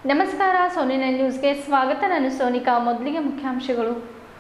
ನಮಸ್ಕಾರ Sony nine ನ್ಯೂಸ್ಗೆ ಸ್ವಾಗತ ನಾನು ಸೋನಿಕಾ ಮೊದಲಿಗೆ ಮುಖ್ಯಾಂಶಗಳು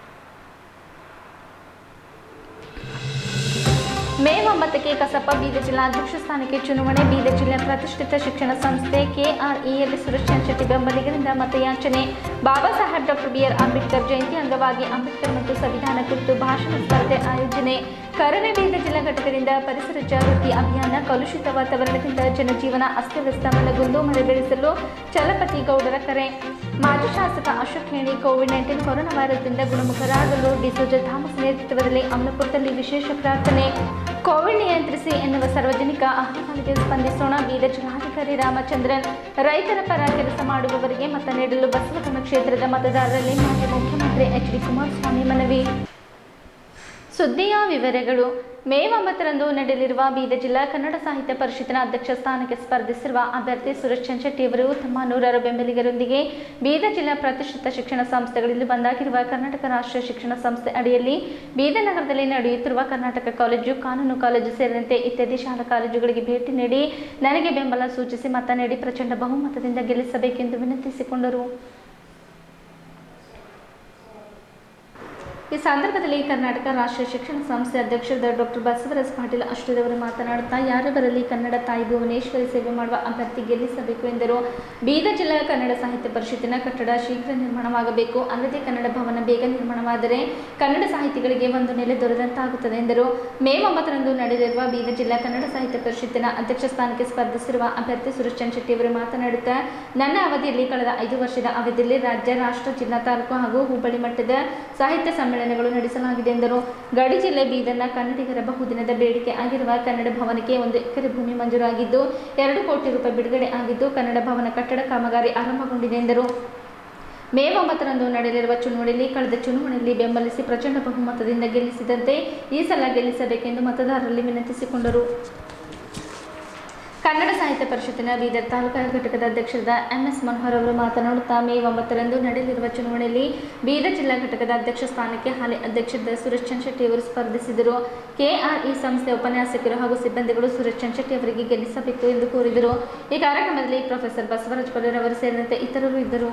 ಮೇ ಒಂಬತ್ತಕ್ಕೆ ಕಸಪ ಬೀದರ್ ಜಿಲ್ಲಾಧ್ಯಕ್ಷ ಸ್ಥಾನಕ್ಕೆ ಚುನಾವಣೆ ಬೀದರ್ ಜಿಲ್ಲೆಯ ಪ್ರತಿಷ್ಠಿತ ಶಿಕ್ಷಣ ಸಂಸ್ಥೆ ಕೆಆರ್ಇಯಲ್ಲಿ ಸುರೇಶ್ ಶೆಟ್ಟಿ ಬೆಂಬಲಿಗರಿಂದ ಮತಯಾಚನೆ ಬಾಬಾ ಸಾಹೇಬ್ ಡಾಕ್ಟರ್ ಬಿಆರ್ ಅಂಬೇಡ್ಕರ್ ಜಯಂತಿ ಅಂಗವಾಗಿ ಅಂಬೇಡ್ಕರ್ ಮತ್ತು ಸಂವಿಧಾನ ಕುರಿತು ಭಾಷಣ ಸ್ಪರ್ಧೆ ಆಯೋಜನೆ ಕರವೇ ಬೀದರ್ ಜಿಲ್ಲಾ ಘಟಕದಿಂದ ಪರಿಸರ ಜಾಗೃತಿ ಅಭಿಯಾನ ಕಲುಷಿತ ವಾತಾವರಣದಿಂದ ಜನಜೀವನ ಅಸ್ತವ್ಯಸ್ತ ಮನಗುಂದು ಮಳೆ ಬೆಳೆಸಲು ಚಲಪತಿ ಗೌಡರ ಕರೆ ಮಾಜಿ ಶಾಸಕ Ashok Heni Covid nineteen corona ವೈರಸ್ನಿಂದ ಗುಣಮುಖರಾಗಲು ಡಿಸೋಜ ಥಾಮಸ್ ನೇತೃತ್ವದಲ್ಲಿ ಅಮಲಪುರದಲ್ಲಿ ವಿಶೇಷ ಪ್ರಾರ್ಥನೆ ಕೋವಿಡ್ ನಿಯಂತ್ರಿಸಿ ಎನ್ನುವ ಸಾರ್ವಜನಿಕ ಅಹವಾಲಿಗೆ ಸ್ಪಂದಿಸೋಣ ಬೀದರ್ ಜಿಲ್ಲಾಧಿಕಾರಿ ರಾಮಚಂದ್ರನ್ ರೈತರ ಪರ ಕೆಲಸ ಮಾಡುವವರಿಗೆ ಮತ ನೀಡಲು ಬಸವಕರಣ ಕ್ಷೇತ್ರದ ಮತದಾರರಲ್ಲಿ ಮಾಜಿ ಮುಖ್ಯಮಂತ್ರಿ ಎಚ್ ಡಿ ಕುಮಾರಸ್ವಾಮಿ ಮನವಿ ಸುದ್ದಿಯ ವಿವರಗಳು ಮೇ ಒಂಬತ್ತರಂದು ನಡೆಯಲಿರುವ ಬೀದರ್ ಜಿಲ್ಲಾ ಕನ್ನಡ ಸಾಹಿತ್ಯ ಪರಿಷತ್ತಿನ ಅಧ್ಯಕ್ಷ ಸ್ಥಾನಕ್ಕೆ ಸ್ಪರ್ಧಿಸಿರುವ ಅಭ್ಯರ್ಥಿ ಸುರೇಶ್ ಚಂಚಟ್ಟಿಯವರು ತಮ್ಮ ನೂರಾರು ಬೆಂಬಲಿಗರೊಂದಿಗೆ ಬೀದರ್ ಜಿಲ್ಲಾ ಪ್ರತಿಷ್ಠಿತ ಶಿಕ್ಷಣ ಸಂಸ್ಥೆಗಳಲ್ಲಿ ಒಂದಾಗಿರುವ ಕರ್ನಾಟಕ ರಾಷ್ಟ್ರೀಯ ಶಿಕ್ಷಣ ಸಂಸ್ಥೆ ಅಡಿಯಲ್ಲಿ ಬೀದರ್ ನಗರದಲ್ಲಿ ನಡೆಯುತ್ತಿರುವ ಕರ್ನಾಟಕ ಕಾಲೇಜು ಕಾನೂನು ಕಾಲೇಜು ಸೇರಿದಂತೆ ಇತ್ಯಾದಿ ಶಾಲಾ ಕಾಲೇಜುಗಳಿಗೆ ಭೇಟಿ ನೀಡಿ ನನಗೆ ಬೆಂಬಲ ಸೂಚಿಸಿ ಮತ ನೀಡಿ ಪ್ರಚಂಡ ಬಹುಮತದಿಂದ ಗೆಲ್ಲಿಸಬೇಕೆಂದು ವಿನಂತಿಸಿಕೊಂಡರು ಈ ಸಂದರ್ಭದಲ್ಲಿ ಕರ್ನಾಟಕ ರಾಷ್ಟ್ರೀಯ ಶಿಕ್ಷಣ ಸಂಸ್ಥೆ ಅಧ್ಯಕ್ಷರಾದ ಡಾಕ್ಟರ್ ಬಸವರಾಜ್ ಪಾಟೀಲ್ ಅಷ್ಟದವರು ಮಾತನಾಡುತ್ತಾ ಯಾರೇ ಬರಲಿ ಕನ್ನಡ ತಾಯಿ ಭುವನೇಶ್ವರಿ ಸೇವೆ ಮಾಡುವ ಅಭ್ಯರ್ಥಿ ಗೆಲ್ಲಿಸಬೇಕು ಎಂದರು ಬೀದರ್ ಜಿಲ್ಲಾ ಕನ್ನಡ ಸಾಹಿತ್ಯ ಪರಿಷತ್ತಿನ ಕಟ್ಟಡ ಶೀಘ್ರ ನಿರ್ಮಾಣವಾಗಬೇಕು ಅಲ್ಲದೆ ಕನ್ನಡ ಭವನ ಬೇಗ ನಿರ್ಮಾಣವಾದರೆ ಕನ್ನಡ ಸಾಹಿತಿಗಳಿಗೆ ಒಂದು ನೆಲೆ ದೊರೆದಂತಾಗುತ್ತದೆ ಎಂದರು ಮೇ ಒಂಬತ್ತರಂದು ನಡೆದಿರುವ ಬೀದರ್ ಜಿಲ್ಲಾ ಕನ್ನಡ ಸಾಹಿತ್ಯ ಪರಿಷತ್ತಿನ ಅಧ್ಯಕ್ಷ ಸ್ಥಾನಕ್ಕೆ ಸ್ಪರ್ಧಿಸಿರುವ ಅಭ್ಯರ್ಥಿ ಸುರೇಶ್ ಚಂಚಟ್ಟಿ ಅವರು ಮಾತನಾಡುತ್ತಾ ನನ್ನ ಅವಧಿಯಲ್ಲಿ ಕಳೆದ ಐದು ವರ್ಷದ ಅವಧಿಯಲ್ಲಿ ರಾಜ್ಯ ರಾಷ್ಟ್ರ ಜಿಲ್ಲಾ ತಾಲೂಕು ಹಾಗೂ ಹುಬ್ಬಳ್ಳಿ ಮಟ್ಟದ ಸಾಹಿತ್ಯ ಸಮ್ಮೇಳನಗಳು ನಡೆಸಲಾಗಿದೆ ಎಂದರು ಗಡಿ ಜಿಲ್ಲೆ ಬೀದರ್ನ ಕನ್ನಡಿಗರ ಬಹುದಿನದ ಬೇಡಿಕೆ ಆಗಿರುವ ಕನ್ನಡ ಭವನಕ್ಕೆ ಒಂದು ಎಕರೆ ಭೂಮಿ ಮಂಜೂರಾಗಿದ್ದು ಎರಡು ಕೋಟಿ ರೂಪಾಯಿ ಬಿಡುಗಡೆ ಆಗಿದ್ದು ಕನ್ನಡ ಭವನ ಕಟ್ಟಡ ಕಾಮಗಾರಿ ಆರಂಭಗೊಂಡಿದೆ ಎಂದರು ಮೇ ಒಂಬತ್ತರಂದು ನಡೆಯಲಿರುವ ಚುನಾವಣೆಯಲ್ಲಿ ಕಳೆದ ಚುನಾವಣೆಯಲ್ಲಿ ಬೆಂಬಲಿಸಿ ಪ್ರಚಂಡ ಬಹುಮತದಿಂದ ಗೆಲ್ಲಿಸಿದಂತೆ ಈ ಸಲ ಗೆಲ್ಲಿಸಬೇಕೆಂದು ಮತದಾರರಲ್ಲಿ ವಿನಂತಿಸಿಕೊಂಡರು ಕನ್ನಡ ಸಾಹಿತ್ಯ ಪರಿಷತ್ತಿನ ಬೀದರ್ ತಾಲೂಕಾ ಘಟಕದ ಅಧ್ಯಕ್ಷರಾದ ಎಂಎಸ್ ಮನೋಹರ್ ಅವರು ಮಾತನಾಡುತ್ತಾ ಮೇ ಒಂಬತ್ತರಂದು ನಡೆಯಲಿರುವ ಚುನಾವಣೆಯಲ್ಲಿ ಬೀದರ್ ಜಿಲ್ಲಾ ಘಟಕದ ಅಧ್ಯಕ್ಷ ಸ್ಥಾನಕ್ಕೆ ಹಾಲಿ ಅಧ್ಯಕ್ಷರಾದ ಸುರೇಶ್ ಚಂಚಟ್ಟಿ ಅವರು ಸ್ಪರ್ಧಿಸಿದರು ಕೆಆರ್ಇ ಸಂಸ್ಥೆ ಉಪನ್ಯಾಸಕರು ಹಾಗೂ ಸಿಬ್ಬಂದಿಗಳು ಸುರೇಶ್ ಚಂಚಟ್ಟಿ ಅವರಿಗೆ ಗೆಲ್ಲಿಸಬೇಕು ಎಂದು ಕೋರಿದರು ಈ ಕಾರ್ಯಕ್ರಮದಲ್ಲಿ ಪ್ರೊಫೆಸರ್ ಬಸವರಾಜ್ ಕೊಲ್ಲೂರ್ ಅವರು ಸೇರಿದಂತೆ ಇತರರು ಇದ್ದರು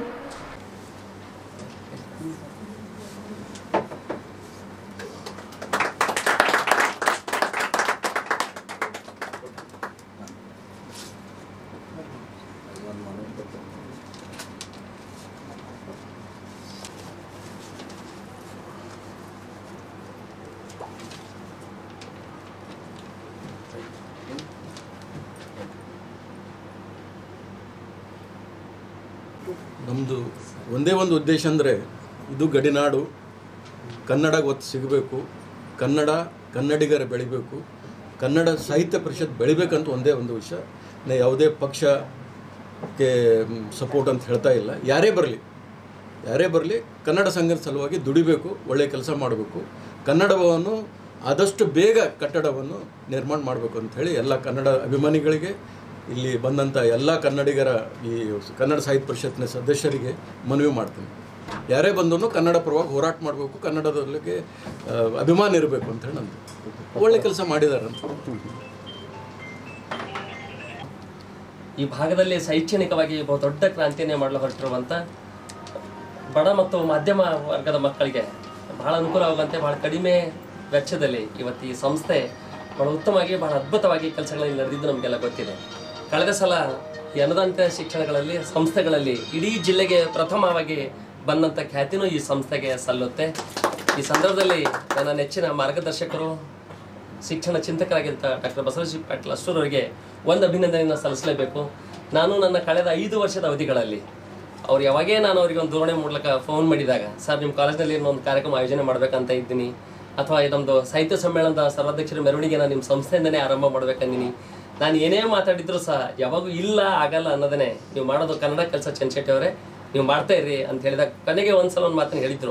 ನಮ್ಮದು ಒಂದೇ ಒಂದು ಉದ್ದೇಶ ಅಂದರೆ ಇದು ಗಡಿನಾಡು ಕನ್ನಡ ಒತ್ತು ಸಿಗಬೇಕು ಕನ್ನಡ ಕನ್ನಡಿಗರ ಬೆಳಿಬೇಕು ಕನ್ನಡ ಸಾಹಿತ್ಯ ಪರಿಷತ್ ಬೆಳಿಬೇಕಂತ ಒಂದೇ ಒಂದು ವಿಷಯ ನಾ ಯಾವುದೇ ಪಕ್ಷಕ್ಕೆ ಸಪೋರ್ಟ್ ಅಂತ ಹೇಳ್ತಾ ಇಲ್ಲ ಯಾರೇ ಬರಲಿ ಯಾರೇ ಬರಲಿ ಕನ್ನಡ ಸಂಘದ ಸಲುವಾಗಿ ದುಡಿಬೇಕು ಒಳ್ಳೆಯ ಕೆಲಸ ಮಾಡಬೇಕು ಕನ್ನಡವನ್ನು ಆದಷ್ಟು ಬೇಗ ಕಟ್ಟಡವನ್ನು ನಿರ್ಮಾಣ ಮಾಡಬೇಕು ಅಂತ ಹೇಳಿ ಎಲ್ಲ ಕನ್ನಡ ಅಭಿಮಾನಿಗಳಿಗೆ ಇಲ್ಲಿ ಬಂದಂಥ ಎಲ್ಲ ಕನ್ನಡಿಗರ ಈ ಕನ್ನಡ ಸಾಹಿತ್ಯ ಪರಿಷತ್ನ ಸದಸ್ಯರಿಗೆ ಮನವಿ ಮಾಡ್ತೀನಿ ಯಾರೇ ಬಂದರೂ ಕನ್ನಡ ಪರವಾಗಿ ಹೋರಾಟ ಮಾಡಬೇಕು ಕನ್ನಡದಲ್ಲಿಗೆ ಆ, ಅಭಿಮಾನ ಇರಬೇಕು ಅಂತ ಹೇಳಿ ನಂದು ಒಳ್ಳೆ ಕೆಲಸ ಮಾಡಿದಾರಂತ ಈ ಭಾಗದಲ್ಲಿ ಶೈಕ್ಷಣಿಕವಾಗಿ ಬಹು ದೊಡ್ಡ ಕ್ರಾಂತಿಯನ್ನೇ ಮಾಡಲು ಹೊರಟಿರುವಂಥ ಬಡ ಮತ್ತು ಮಧ್ಯಮ ವರ್ಗದ ಮಕ್ಕಳಿಗೆ ಬಹಳ ಅನುಕೂಲವಾಗುವಂತೆ ಬಹಳ ಕಡಿಮೆ ವೆಚ್ಚದಲ್ಲಿ ಇವತ್ತು ಈ ಸಂಸ್ಥೆ ಬಹಳ ಉತ್ತಮವಾಗಿ ಬಹಳ ಅದ್ಭುತವಾಗಿ ಕೆಲಸಗಳಲ್ಲಿ ನಡೆದಿದ್ದು ನಮಗೆಲ್ಲ ಗೊತ್ತಿದೆ ಕಳೆದ ಸಲ ಈ ಅನುದಾನಿತ ಶಿಕ್ಷಣಗಳಲ್ಲಿ ಸಂಸ್ಥೆಗಳಲ್ಲಿ ಇಡೀ ಜಿಲ್ಲೆಗೆ ಪ್ರಥಮವಾಗಿ ಬಂದಂಥ ಖ್ಯಾತಿನೂ ಈ ಸಂಸ್ಥೆಗೆ ಸಲ್ಲುತ್ತೆ ಈ ಸಂದರ್ಭದಲ್ಲಿ ನನ್ನ ನೆಚ್ಚಿನ ಮಾರ್ಗದರ್ಶಕರು ಶಿಕ್ಷಣ ಚಿಂತಕರಾಗಿದ್ದ ಡಾಕ್ಟರ್ ಬಸವರಾಜ ಪಾಟೀಲ್ ಅಷ್ಟೂರವರಿಗೆ ಒಂದು ಅಭಿನಂದನೆಯನ್ನು ಸಲ್ಲಿಸಲೇಬೇಕು ನಾನು ನನ್ನ ಕಳೆದ ಐದು ವರ್ಷದ ಅವಧಿಗಳಲ್ಲಿ ಅವ್ರು ಯಾವಾಗೇ ನಾನು ಅವರಿಗೆ ಒಂದು ದೂರವಾಣಿ ಮೂಲಕ ಫೋನ್ ಮಾಡಿದಾಗ ಸರ್ ನಿಮ್ಮ ಕಾಲೇಜ್ನಲ್ಲಿ ಒಂದು ಕಾರ್ಯಕ್ರಮ ಆಯೋಜನೆ ಮಾಡಬೇಕಂತ ಇದ್ದೀನಿ ಅಥವಾ ನಮ್ಮದು ಸಾಹಿತ್ಯ ಸಮ್ಮೇಳನದ ಸರ್ವಾಧ್ಯಕ್ಷರ ಮೆರವಣಿಗೆ ನಾನು ನಿಮ್ಮ ಸಂಸ್ಥೆಯಿಂದನೇ ಆರಂಭ ಮಾಡ್ಬೇಕಂದಿನಿ ನಾನು ಏನೇ ಮಾತಾಡಿದ್ರು ಸಹ ಯಾವಾಗೂ ಇಲ್ಲ ಆಗಲ್ಲ ಅನ್ನೋದನ್ನೇ ನೀವು ಮಾಡೋದು ಕನ್ನಡ ಕೆಲಸ ಚಂಚೆಟ್ಟಿ ಅವರೇ ನೀವು ಮಾಡ್ತಾ ಇರ್ರಿ ಅಂತ ಹೇಳಿದಾಗ ಕೊನೆಗೆ ಒಂದ್ಸಲ ಒಂದು ಮಾತನ್ನು ಹೇಳಿದ್ರು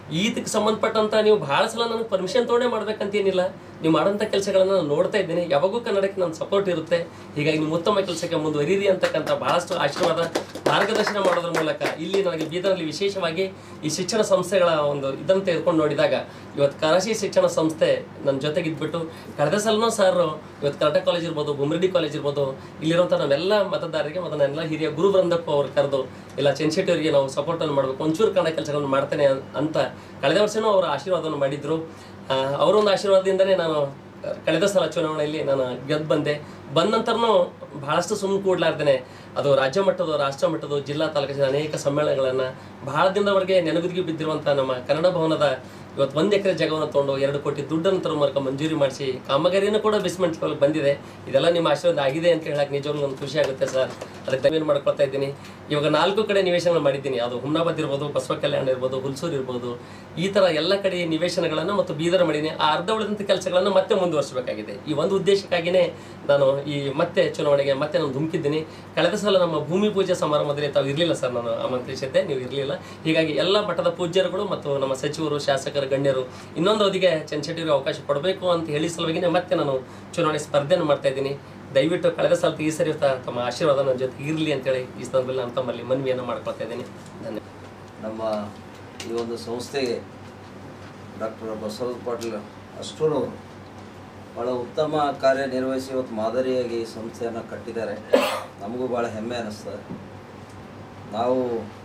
ಇದಕ್ಕೆ ಸಂಬಂಧಪಟ್ಟಂತ ನೀವು ಬಹಳ ಸಲ ನನಗೆ ಪರ್ಮಿಷನ್ ತೊಗೊಂಡೇ ಮಾಡ್ಬೇಕಂತೇನಿಲ್ಲ ನೀವು ಮಾಡೋಂಥ ಕೆಲಸಗಳನ್ನ ನಾನು ನೋಡ್ತಾ ಇದ್ದೀನಿ ಯಾವಾಗೂ ಕನ್ನಡಕ್ಕೆ ನನ್ನ ಸಪೋರ್ಟ್ ಇರುತ್ತೆ ಹೀಗಾಗಿ ನೀವು ಉತ್ತಮ ಕೆಲಸಕ್ಕೆ ಮುಂದುವರಿರಿ ಅಂತಕ್ಕಂಥ ಬಹಳಷ್ಟು ಆಶೀರ್ವಾದ ಮಾರ್ಗದರ್ಶನ ಮಾಡೋದ್ರ ಮೂಲಕ ಇಲ್ಲಿ ನನಗೆ ಬೀದರಲ್ಲಿ ವಿಶೇಷವಾಗಿ ಈ ಶಿಕ್ಷಣ ಸಂಸ್ಥೆಗಳ ಒಂದು ಇದನ್ನು ತೆಗೆದುಕೊಂಡು ನೋಡಿದಾಗ ಇವತ್ತು ಕರಾಶಿ ಶಿಕ್ಷಣ ಸಂಸ್ಥೆ ನನ್ನ ಜೊತೆಗಿದ್ಬಿಟ್ಟು ಕಳೆದ ಸಲನೂ ಸರ್ ಇವತ್ತು ಕರ್ನಾಟಕ ಕಾಲೇಜ್ ಇರ್ಬೋದು ಬುಮ್ರೆಡ್ಡಿ ಕಾಲೇಜ್ ಇರ್ಬೋದು ಇಲ್ಲಿರುವಂಥ ನಾವೆಲ್ಲ ಮತದಾರರಿಗೆ ಮತ್ತು ನನ್ನೆಲ್ಲ ಹಿರಿಯ ಗುರು ವೃಂದಪ್ಪ ಅವ್ರು ಕರೆದು ಇಲ್ಲ ಚೆನ್ಶೆಟ್ಟಿ ಅವರಿಗೆ ನಾವು ಸಪೋರ್ಟನ್ನು ಮಾಡಬೇಕು ಒಂಚೂರು ಕನ್ನಡ ಕೆಲಸಗಳನ್ನು ಮಾಡ್ತೇನೆ ಅನ್- ಅಂತ ಕಳೆದ ವರ್ಷನೂ ಅವರ ಆಶೀರ್ವಾದವನ್ನು ಮಾಡಿದ್ರು ಆ, ಅವರೊಂದು ಆಶೀರ್ವಾದದಿಂದನೇ ನಾನು ಕಳೆದ ಸಲ ಚುನಾವಣೆಯಲ್ಲಿ ನಾನು ಗೆದ್ದು ಬಂದೆ ಬಂದ ನಂತರನೂ ಬಹಳಷ್ಟು ಸುಮ್ಮನೆ ಕೂಡ್ಲಾರ್ದೇನೆ ಅದು ರಾಜ್ಯ ಮಟ್ಟದ ರಾಷ್ಟ್ರ ಮಟ್ಟದ ಜಿಲ್ಲಾ ತಾಲೂಕಿನ ಅನೇಕ ಸಮ್ಮೇಳನಗಳನ್ನು ಬಹಳ ದಿನದವರೆಗೆ ನೆನಗುದಿಗೆ ಬಿದ್ದಿರುವಂಥ ನಮ್ಮ ಕನ್ನಡ ಭವನದ ಇವತ್ತು ಒಂದು ಎಕರೆ ಜಾಗವನ್ನು ತೊಗೊಂಡು ಎರಡು ಕೋಟಿ ದುಡ್ಡನ್ನು ತರೋ ಮೂಲಕ ಮಂಜೂರಿ ಮಾಡಿಸಿ ಕಾಮಗಾರಿನೂ ಕೂಡ ಬೇಸ್ಮೆಂಟ್ ಲೆವೆಲ್ ಬಂದಿದೆ ಇದೆಲ್ಲ ನಿಮ್ಮ ಆಶೀರ್ವಾದ ಆಗಿದೆ ಅಂತ ಹೇಳಕ್ಕೆ ನಿಜವಾಗ್ಲೂ ಒಂದು ಖುಷಿ ಆಗುತ್ತೆ ಸರ್ ಅದಕ್ಕೆ ದಯವೇನು ಮಾಡ್ಕೊಳ್ತಾ ಇದ್ದೀನಿ ಇವಾಗ ನಾಲ್ಕು ಕಡೆ ನಿವೇಶನ ಮಾಡಿದ್ದೀನಿ ಅದು ಹುಮ್ನಾಬಾದ್ ಇರ್ಬೋದು ಬಸವ ಕಲ್ಯಾಣ ಇರ್ಬೋದು ಹುಲ್ಸೂರು ಇರ್ಬೋದು ಈ ಥರ ಎಲ್ಲ ಕಡೆ ನಿವೇಶನಗಳನ್ನು ಮತ್ತು ಬೀದರ್ ಮಾಡೀನಿ ಆ ಅರ್ಧ ಉಳಿದಂಥ ಕೆಲಸಗಳನ್ನು ಮತ್ತೆ ಮುಂದುವರಿಸಬೇಕಾಗಿದೆ ಈ ಒಂದು ಉದ್ದೇಶಕ್ಕಾಗಿಯೇ ನಾನು ಈ ಮತ್ತೆ ಚುನಾವಣೆಗೆ ಮತ್ತೆ ನಾನು ಧುಮುಕಿದ್ದೀನಿ ಕಳೆದ ಸಲ ನಮ್ಮ ಭೂಮಿ ಪೂಜೆ ಸಮಾರಂಭದಲ್ಲಿ ತಾವು ಇರಲಿಲ್ಲ ಸರ್ ನಾನು ಆಮಂತ್ರಿಸಿದ್ದೆ ನೀವು ಇರಲಿಲ್ಲ ಹೀಗಾಗಿ ಎಲ್ಲ ಮಠದ ಪೂಜ್ಯರುಗಳು ಮತ್ತು ನಮ್ಮ ಸಚಿವರು ಶಾಸಕರು ಗಣ್ಯರು ಇನ್ನೊಂದು ಅವಧಿಗೆ ಚಂಚೆಟ್ಟಿಗೆ ಅವಕಾಶ ಕೊಡಬೇಕು ಅಂತ ಹೇಳಿ ಸಲುವಾಗಿನೇ ಮತ್ತೆ ನಾನು ಚುನಾವಣೆ ಸ್ಪರ್ಧೆಯನ್ನು ಮಾಡ್ತಾ ಇದ್ದೀನಿ ದಯವಿಟ್ಟು ಕಳೆದ ಸಲ ಈ ಸರಿ ತ- ತಮ್ಮ ಆಶೀರ್ವಾದ ನನ್ನ ಜೊತೆ ಇರಲಿ ಅಂತೇಳಿ ಈ ಸಂದರ್ಭದಲ್ಲಿ ನಾನು ತಮ್ಮಲ್ಲಿ ಮನವಿಯನ್ನು ಮಾಡ್ಕೊಳ್ತಾ ಇದ್ದೀನಿ ಧನ್ಯವಾದ ನಮ್ಮ ಈ ಒಂದು ಸಂಸ್ಥೆಗೆ ಡಾಕ್ಟರ್ ಬಸವರಾಜ ಪಾಟೀಲ್ ಅಷ್ಟೂರವರು ಭಾಳ ಉತ್ತಮ ಕಾರ್ಯನಿರ್ವಹಿಸಿ ಇವತ್ತು ಮಾದರಿಯಾಗಿ ಈ ಸಂಸ್ಥೆಯನ್ನು ಕಟ್ಟಿದ್ದಾರೆ ನಮಗೂ ಭಾಳ ಹೆಮ್ಮೆ ಅನ್ನಿಸ್ತದೆ ನಾವು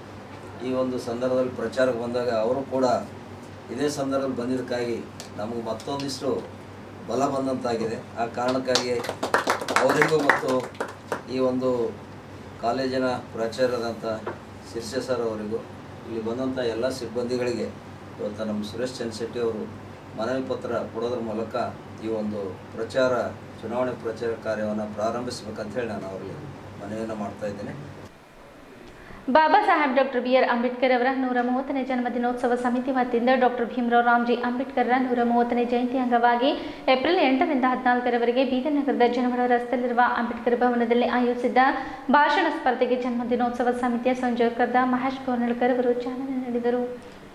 ಈ ಒಂದು ಸಂದರ್ಭದಲ್ಲಿ ಪ್ರಚಾರಕ್ಕೆ ಬಂದಾಗ ಅವರು ಕೂಡ ಇದೇ ಸಂದರ್ಭದಲ್ಲಿ ಬಂದಿದ್ದಕ್ಕಾಗಿ ನಮಗೆ ಮತ್ತೊಂದಿಷ್ಟು ಬಲ ಬಂದಂತಾಗಿದೆ ಆ ಕಾರಣಕ್ಕಾಗಿ ಅವರಿಗೂ ಮತ್ತು ಈ ಒಂದು ಕಾಲೇಜಿನ ಪ್ರಾಚಾರ್ಯರಾದಂಥ ಶಿರ್ಷೆ ಸರ್ ಅವರಿಗೂ ಇಲ್ಲಿ ಬಂದಂಥ ಎಲ್ಲ ಸಿಬ್ಬಂದಿಗಳಿಗೆ ಇವತ್ತು ನಮ್ಮ ಸುರೇಶ್ ಚಂದ್ರಶೆಟ್ಟಿ ಅವರು ಮನವಿ ಪತ್ರ ಕೊಡೋದ್ರ ಮೂಲಕ ಈ ಒಂದು ಪ್ರಚಾರ ಚುನಾವಣೆ ಪ್ರಚಾರ ಕಾರ್ಯವನ್ನು ಪ್ರಾರಂಭಿಸಬೇಕಂತ ಹೇಳಿ ನಾನು ಅವರಿಗೆ ಮನವಿಯನ್ನು ಮಾಡ್ತಾ ಇದ್ದೇನೆ Baba Saheb doctor B R Ambedkar ಅವರ ನೂರ ಮೂವತ್ತನೇ ಜನ್ಮದಿನೋತ್ಸವ ಸಮಿತಿ ವತಿಯಿಂದ ಡಾಕ್ಟರ್ ಭೀಮರಾವ್ ರಾಮ್ಜಿ ಅಂಬೇಡ್ಕರ್ರ ನೂರ ಮೂವತ್ತನೇ ಜಯಂತಿ ಅಂಗವಾಗಿ ಏಪ್ರಿಲ್ ಎಂಟರಿಂದ ಹದಿನಾಲ್ಕರವರೆಗೆ ಬೀದರ್ ನಗರದ ಜನವರ ರಸ್ತೆಯಲ್ಲಿರುವ ಅಂಬೇಡ್ಕರ್ ಭವನದಲ್ಲಿ ಆಯೋಜಿಸಿದ್ದ ಭಾಷಣ ಸ್ಪರ್ಧೆಗೆ ಜನ್ಮದಿನೋತ್ಸವ ಸಮಿತಿಯ ಸಂಯೋಜಕರಾದ ಮಹೇಶ್ ಗೋರ್ನಳ್ಕರ್ ಅವರು ಚಾಲನೆ ನೀಡಿದರು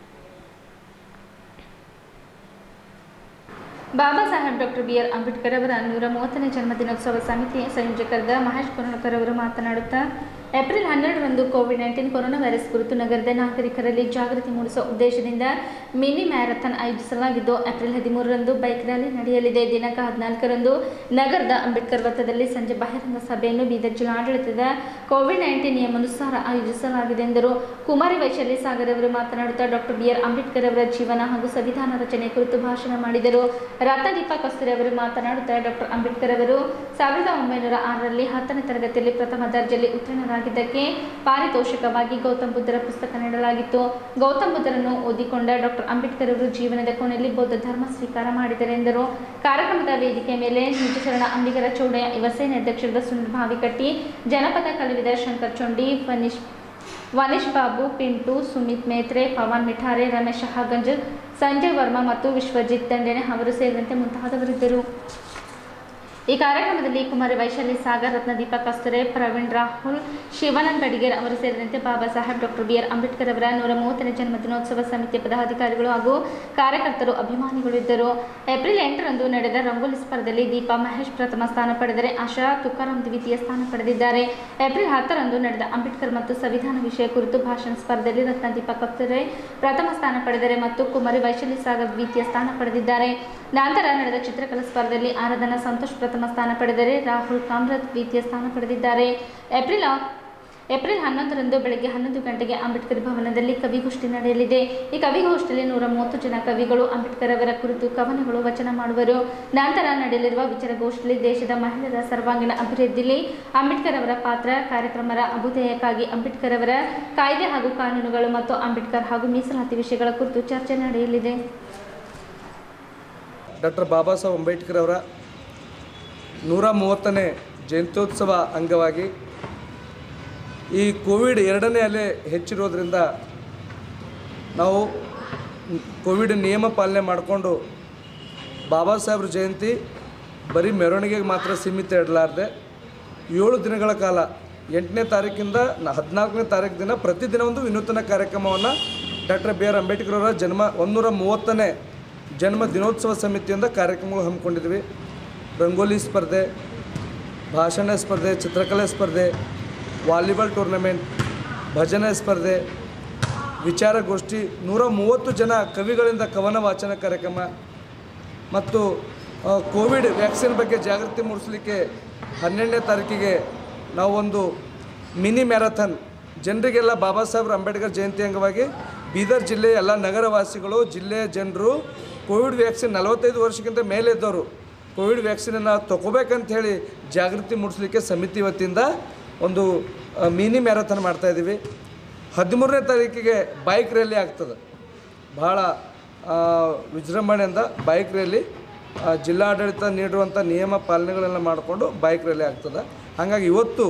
Baba Saheb doctor B R Ambedkar ಅವರ ನೂರ ಮೂವತ್ತನೇ ಜನ್ಮದಿನೋತ್ಸವ ಸಮಿತಿಯ ಸಂಯೋಜಕರಾದ ಮಹೇಶ್ ಕೊರೋಣಕರ್ ಅವರು ಮಾತನಾಡುತ್ತಾ ಏಪ್ರಿಲ್ ಹನ್ನೆರಡರಂದು ಕೋವಿಡ್ ನೈನ್ಟೀನ್ ಕೊರೋನಾ ವೈರಸ್ ಕುರಿತು ನಗರದ ನಾಗರಿಕರಲ್ಲಿ ಜಾಗೃತಿ ಮೂಡಿಸುವ ಉದ್ದೇಶದಿಂದ ಮಿನಿ ಮ್ಯಾರಥಾನ್ ಆಯೋಜಿಸಲಾಗಿದ್ದು ಏಪ್ರಿಲ್ ಹದಿಮೂರರಂದು ಬೈಕ್ ರ್ಯಾಲಿ ನಡೆಯಲಿದೆ ದಿನಾಂಕ ಹದಿನಾಲ್ಕರಂದು ನಗರದ ಅಂಬೇಡ್ಕರ್ ವೃತ್ತದಲ್ಲಿ ಸಂಜೆ ಬಹಿರಂಗ ಸಭೆಯನ್ನು ಬೀದರ್ ಜಿಲ್ಲಾಡಳಿತದ ಕೋವಿಡ್ ನೈನ್ಟೀನ್ ನಿಯಮಾನುಸಾರ ಆಯೋಜಿಸಲಾಗಿದೆ ಎಂದರು ಕುಮಾರಿ ವೈಶಾಲಿ ಸಾಗರ್ ಅವರು ಮಾತನಾಡುತ್ತಾ ಡಾಕ್ಟರ್ ಬಿ ಆರ್ ಅಂಬೇಡ್ಕರ್ ಅವರ ಜೀವನ ಹಾಗೂ ಸಂವಿಧಾನ ರಚನೆ ಕುರಿತು ಭಾಷಣ ಮಾಡಿದರು ರತ್ನದೀಪ ಕಸ್ತೂರಿ ಅವರು ಮಾತನಾಡುತ್ತಾ ಡಾಕ್ಟರ್ ಅಂಬೇಡ್ಕರ್ ಅವರು ಸಾವಿರದ ಒಂಬೈನೂರ ಆರರಲ್ಲಿ ಹತ್ತನೇ ತರಗತಿಯಲ್ಲಿ ಪ್ರಥಮ ದರ್ಜೆಯಲ್ಲಿ ಉತ್ತೀರ್ಣರಾಗಿದ್ದಕ್ಕೆ ಪಾರಿತೋಷಿಕವಾಗಿ ಗೌತಮ್ ಬುದ್ಧರ ಪುಸ್ತಕ ನೀಡಲಾಗಿತ್ತು ಗೌತಮ್ ಬುದ್ಧರನ್ನು ಓದಿಕೊಂಡ ಡಾಕ್ಟರ್ ಅಂಬೇಡ್ಕರ್ ಅವರು ಜೀವನದ ಕೊನೆಯಲ್ಲಿ ಬೌದ್ಧ ಧರ್ಮ ಸ್ವೀಕಾರ ಮಾಡಿದರು ಎಂದರು ಕಾರ್ಯಕ್ರಮದ ವೇದಿಕೆ ಮೇಲೆ ನಿಜಶರಣ ಅಂಬಿಗರ ಚೌಡಯ್ಯ ಯುವ ಸೇನೆ ಅಧ್ಯಕ್ಷರಾದ ಸುನಿಲ್ ಭಾವಿಕಟ್ಟಿ ಜನಪದ ಕಲಾವಿದ ಶಂಕರ್ ಚೊಂಡಿ ಫನಿಶ್ ವನಿಶ್ ಬಾಬು ಪಿಂಟು ಸುಮಿತ್ ಮೇತ್ರೆ ಪವನ್ ಮಿಠಾರೆ ರಮೇಶ್ ಶಹಾಗಂಜ್ ಸಂಜಯ್ ವರ್ಮಾ ಮತ್ತು ವಿಶ್ವಜಿತ್ ದಂಡೆನೆ ಅವರು ಸೇರಿದಂತೆ ಮುಂತಾದವರಿದ್ದರು ಈ ಕಾರ್ಯಕ್ರಮದಲ್ಲಿ ಕುಮಾರಿ ವೈಶಾಲಿ ಸಾಗರ್ ರತ್ನದೀಪ ಕಸ್ತೂರೆ ಪ್ರವೀಣ್ ರಾಹುಲ್ ಶಿವಾನಂದ್ ಬಡಿಗೇರ್ ಅವರು ಸೇರಿದಂತೆ Baba Saheb doctor B R Ambedkar ಅವರ ನೂರ ಮೂವತ್ತನೇ ಜನ್ಮದಿನೋತ್ಸವ ಸಮಿತಿಯ ಪದಾಧಿಕಾರಿಗಳು ಹಾಗೂ ಕಾರ್ಯಕರ್ತರು ಅಭಿಮಾನಿಗಳು ಇದ್ದರು ಏಪ್ರಿಲ್ ಎಂಟರಂದು ನಡೆದ ರಂಗೋಲಿ ಸ್ಪರ್ಧೆಯಲ್ಲಿ ದೀಪಾ ಮಹೇಶ್ ಪ್ರಥಮ ಸ್ಥಾನ ಪಡೆದರೆ ಆಶಾ ತುಕಾರಾಂ ದ್ವಿತೀಯ ಸ್ಥಾನ ಪಡೆದಿದ್ದಾರೆ ಏಪ್ರಿಲ್ ಹತ್ತರಂದು ನಡೆದ ಅಂಬೇಡ್ಕರ್ ಮತ್ತು ಸಂವಿಧಾನ ವಿಷಯ ಕುರಿತು ಭಾಷಣ ಸ್ಪರ್ಧೆಯಲ್ಲಿ ರತ್ನದೀಪ ಕಸ್ತೂರೆ ಪ್ರಥಮ ಸ್ಥಾನ ಪಡೆದರೆ ಮತ್ತು ಕುಮಾರಿ ವೈಶಾಲಿ ಸಾಗರ್ ದ್ವಿತೀಯ ಸ್ಥಾನ ಪಡೆದಿದ್ದಾರೆ ನಂತರ ನಡೆದ ಚಿತ್ರಕಲಾ ಸ್ಪರ್ಧೆಯಲ್ಲಿ ಆರಾಧನಾ ಸಂತೋಷ್ ಪ್ರಥಮ ಸ್ಥಾನ ಪಡೆದರೆ ರಾಹುಲ್ ಕಾಮ್ರತ್ ದ್ವಿತೀಯ ಸ್ಥಾನ ಪಡೆದಿದ್ದಾರೆ ಏಪ್ರಿಲ್ ಏಪ್ರಿಲ್ ಹನ್ನೊಂದರಂದು ಬೆಳಗ್ಗೆ ಹನ್ನೊಂದು ಗಂಟೆಗೆ ಅಂಬೇಡ್ಕರ್ ಭವನದಲ್ಲಿ ಕವಿಗೋಷ್ಠಿ ನಡೆಯಲಿದೆ ಈ ಕವಿಗೋಷ್ಠಿಯಲ್ಲಿ ನೂರ ಮೂವತ್ತು ಜನ ಕವಿಗಳು ಅಂಬೇಡ್ಕರ್ ಅವರ ಕುರಿತು ಕವನಗಳು ವಚನ ಮಾಡುವರು ನಂತರ ನಡೆಯಲಿರುವ ವಿಚಾರಗೋಷ್ಠಿಯಲ್ಲಿ ದೇಶದ ಮಹಿಳೆಯರ ಸರ್ವಾಂಗೀಣ ಅಭಿವೃದ್ಧಿಯಲ್ಲಿ ಅಂಬೇಡ್ಕರ್ ಅವರ ಪಾತ್ರ ಕಾರ್ಯಕ್ರಮದ ಅಭ್ಯುದಯಕ್ಕಾಗಿ ಅಂಬೇಡ್ಕರ್ ಅವರ ಕಾಯ್ದೆ ಹಾಗೂ ಕಾನೂನುಗಳು ಮತ್ತು ಅಂಬೇಡ್ಕರ್ ಹಾಗೂ ಮೀಸಲಾತಿ ವಿಷಯಗಳ ಕುರಿತು ಚರ್ಚೆ ನಡೆಯಲಿದೆ ಡಾಕ್ಟರ್ ಬಾಬಾ ಸಾಹೇಬ್ ಅಂಬೇಡ್ಕರ್ ಅವರ ನೂರ ಮೂವತ್ತನೇ ಜಯಂತ್ಯೋತ್ಸವ ಅಂಗವಾಗಿ ಈ ಕೋವಿಡ್ ಎರಡನೇ ಅಲೆ ಹೆಚ್ಚಿರೋದ್ರಿಂದ ನಾವು ಕೋವಿಡ್ ನಿಯಮ ಪಾಲನೆ ಮಾಡಿಕೊಂಡು ಬಾಬಾ ಸಾಹೇಬ್ರ ಜಯಂತಿ ಬರೀ ಮೆರವಣಿಗೆಗೆ ಮಾತ್ರ ಸೀಮಿತ ಇಡಲಾರ್ದೆ ಏಳು ದಿನಗಳ ಕಾಲ ಎಂಟನೇ ತಾರೀಕಿಂದ ನ ಹದಿನಾಲ್ಕನೇ ತಾರೀಕು ದಿನ ಪ್ರತಿದಿನ ಒಂದು ವಿನೂತನ ಕಾರ್ಯಕ್ರಮವನ್ನು ಡಾಕ್ಟರ್ ಬಿ ಆರ್ ಅಂಬೇಡ್ಕರ್ ಅವರ ಜನ್ಮ ಒಂದೂರ ಮೂವತ್ತನೇ ಜನ್ಮ ದಿನೋತ್ಸವ ಸಮಿತಿಯಿಂದ ಕಾರ್ಯಕ್ರಮಗಳು ಹಮ್ಮಿಕೊಂಡಿದ್ವಿ ರಂಗೋಲಿ ಸ್ಪರ್ಧೆ ಭಾಷಣ ಸ್ಪರ್ಧೆ ಚಿತ್ರಕಲೆ ಸ್ಪರ್ಧೆ ವಾಲಿಬಾಲ್ ಟೂರ್ನಮೆಂಟ್ ಭಜನೆ ಸ್ಪರ್ಧೆ ವಿಚಾರಗೋಷ್ಠಿ ನೂರ ಮೂವತ್ತು ಜನ ಕವಿಗಳಿಂದ ಕವನ ವಾಚನ ಕಾರ್ಯಕ್ರಮ ಮತ್ತು ಆ, ಕೋವಿಡ್ ವ್ಯಾಕ್ಸಿನ್ ಬಗ್ಗೆ ಜಾಗೃತಿ ಮೂಡಿಸಲಿಕ್ಕೆ ಹನ್ನೆರಡನೇ ತಾರೀಕಿಗೆ ನಾವೊಂದು ಮಿನಿ ಮ್ಯಾರಥಾನ್ ಜನರಿಗೆಲ್ಲ ಬಾಬಾ ಸಾಹೇಬ್ ಅಂಬೇಡ್ಕರ್ ಜಯಂತಿ ಅಂಗವಾಗಿ ಬೀದರ್ ಜಿಲ್ಲೆಯ ಎಲ್ಲ ನಗರವಾಸಿಗಳು ಜಿಲ್ಲೆಯ ಜನರು ಕೋವಿಡ್ ವ್ಯಾಕ್ಸಿನ್ ನಲವತ್ತೈದು ವರ್ಷಕ್ಕಿಂತ ಮೇಲೆ ಇದ್ದವರು ಕೋವಿಡ್ ವ್ಯಾಕ್ಸಿನನ್ನು ತಗೋಬೇಕಂತ ಹೇಳಿ ಜಾಗೃತಿ ಮೂಡಿಸಲಿಕ್ಕೆ ಸಮಿತಿ ವತಿಯಿಂದ ಒಂದು ಆ, ಮಿನಿ ಮ್ಯಾರಥಾನ್ ಮಾಡ್ತಾಯಿದ್ದೀವಿ ಹದಿಮೂರನೇ ತಾರೀಕಿಗೆ ಬೈಕ್ ರ್ಯಾಲಿ ಆಗ್ತದೆ ಭಾಳ ಆ, ವಿಜೃಂಭಣೆಯಿಂದ ಬೈಕ್ ರ್ಯಾಲಿ ಆ, ಜಿಲ್ಲಾಡಳಿತ ನೀಡಿರುವಂಥ ನಿಯಮ ಪಾಲನೆಗಳೆಲ್ಲ ಮಾಡಿಕೊಂಡು ಬೈಕ್ ರ್ಯಾಲಿ ಆಗ್ತದೆ ಹಾಗಾಗಿ ಇವತ್ತು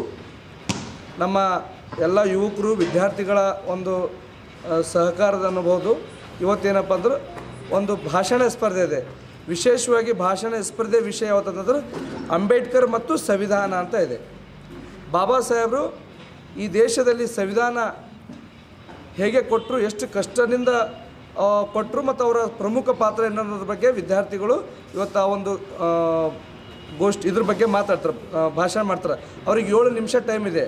ನಮ್ಮ ಎಲ್ಲ ಯುವಕರು ವಿದ್ಯಾರ್ಥಿಗಳ ಒಂದು ಆ, ಸಹಕಾರದ ಅನ್ಬೋದು ಇವತ್ತೇನಪ್ಪ ಅಂದ್ರೆ ಒಂದು ಭಾಷಣ ಸ್ಪರ್ಧೆ ಇದೆ ವಿಶೇಷವಾಗಿ ಭಾಷಣ ಸ್ಪರ್ಧೆ ವಿಷಯ ಯಾವತ್ತಂದ್ರೆ ಅಂಬೇಡ್ಕರ್ ಮತ್ತು ಸಂವಿಧಾನ ಅಂತ ಇದೆ ಬಾಬಾ ಸಾಹೇಬರು ಈ ದೇಶದಲ್ಲಿ ಸಂವಿಧಾನ ಹೇಗೆ ಕೊಟ್ಟರು ಎಷ್ಟು ಕಷ್ಟದಿಂದ ಕೊಟ್ಟರು ಮತ್ತು ಅವರ ಪ್ರಮುಖ ಪಾತ್ರ ಏನು ಅನ್ನೋದ್ರ ಬಗ್ಗೆ ವಿದ್ಯಾರ್ಥಿಗಳು ಇವತ್ತು ಆ ಒಂದು ಆ, ಗೋಷ್ಠಿ ಇದ್ರ ಬಗ್ಗೆ ಮಾತಾಡ್ತಾರೆ ಆ, ಭಾಷಣ ಮಾಡ್ತಾರೆ ಅವ್ರಿಗೆ ಏಳು ನಿಮಿಷ ಟೈಮ್ ಇದೆ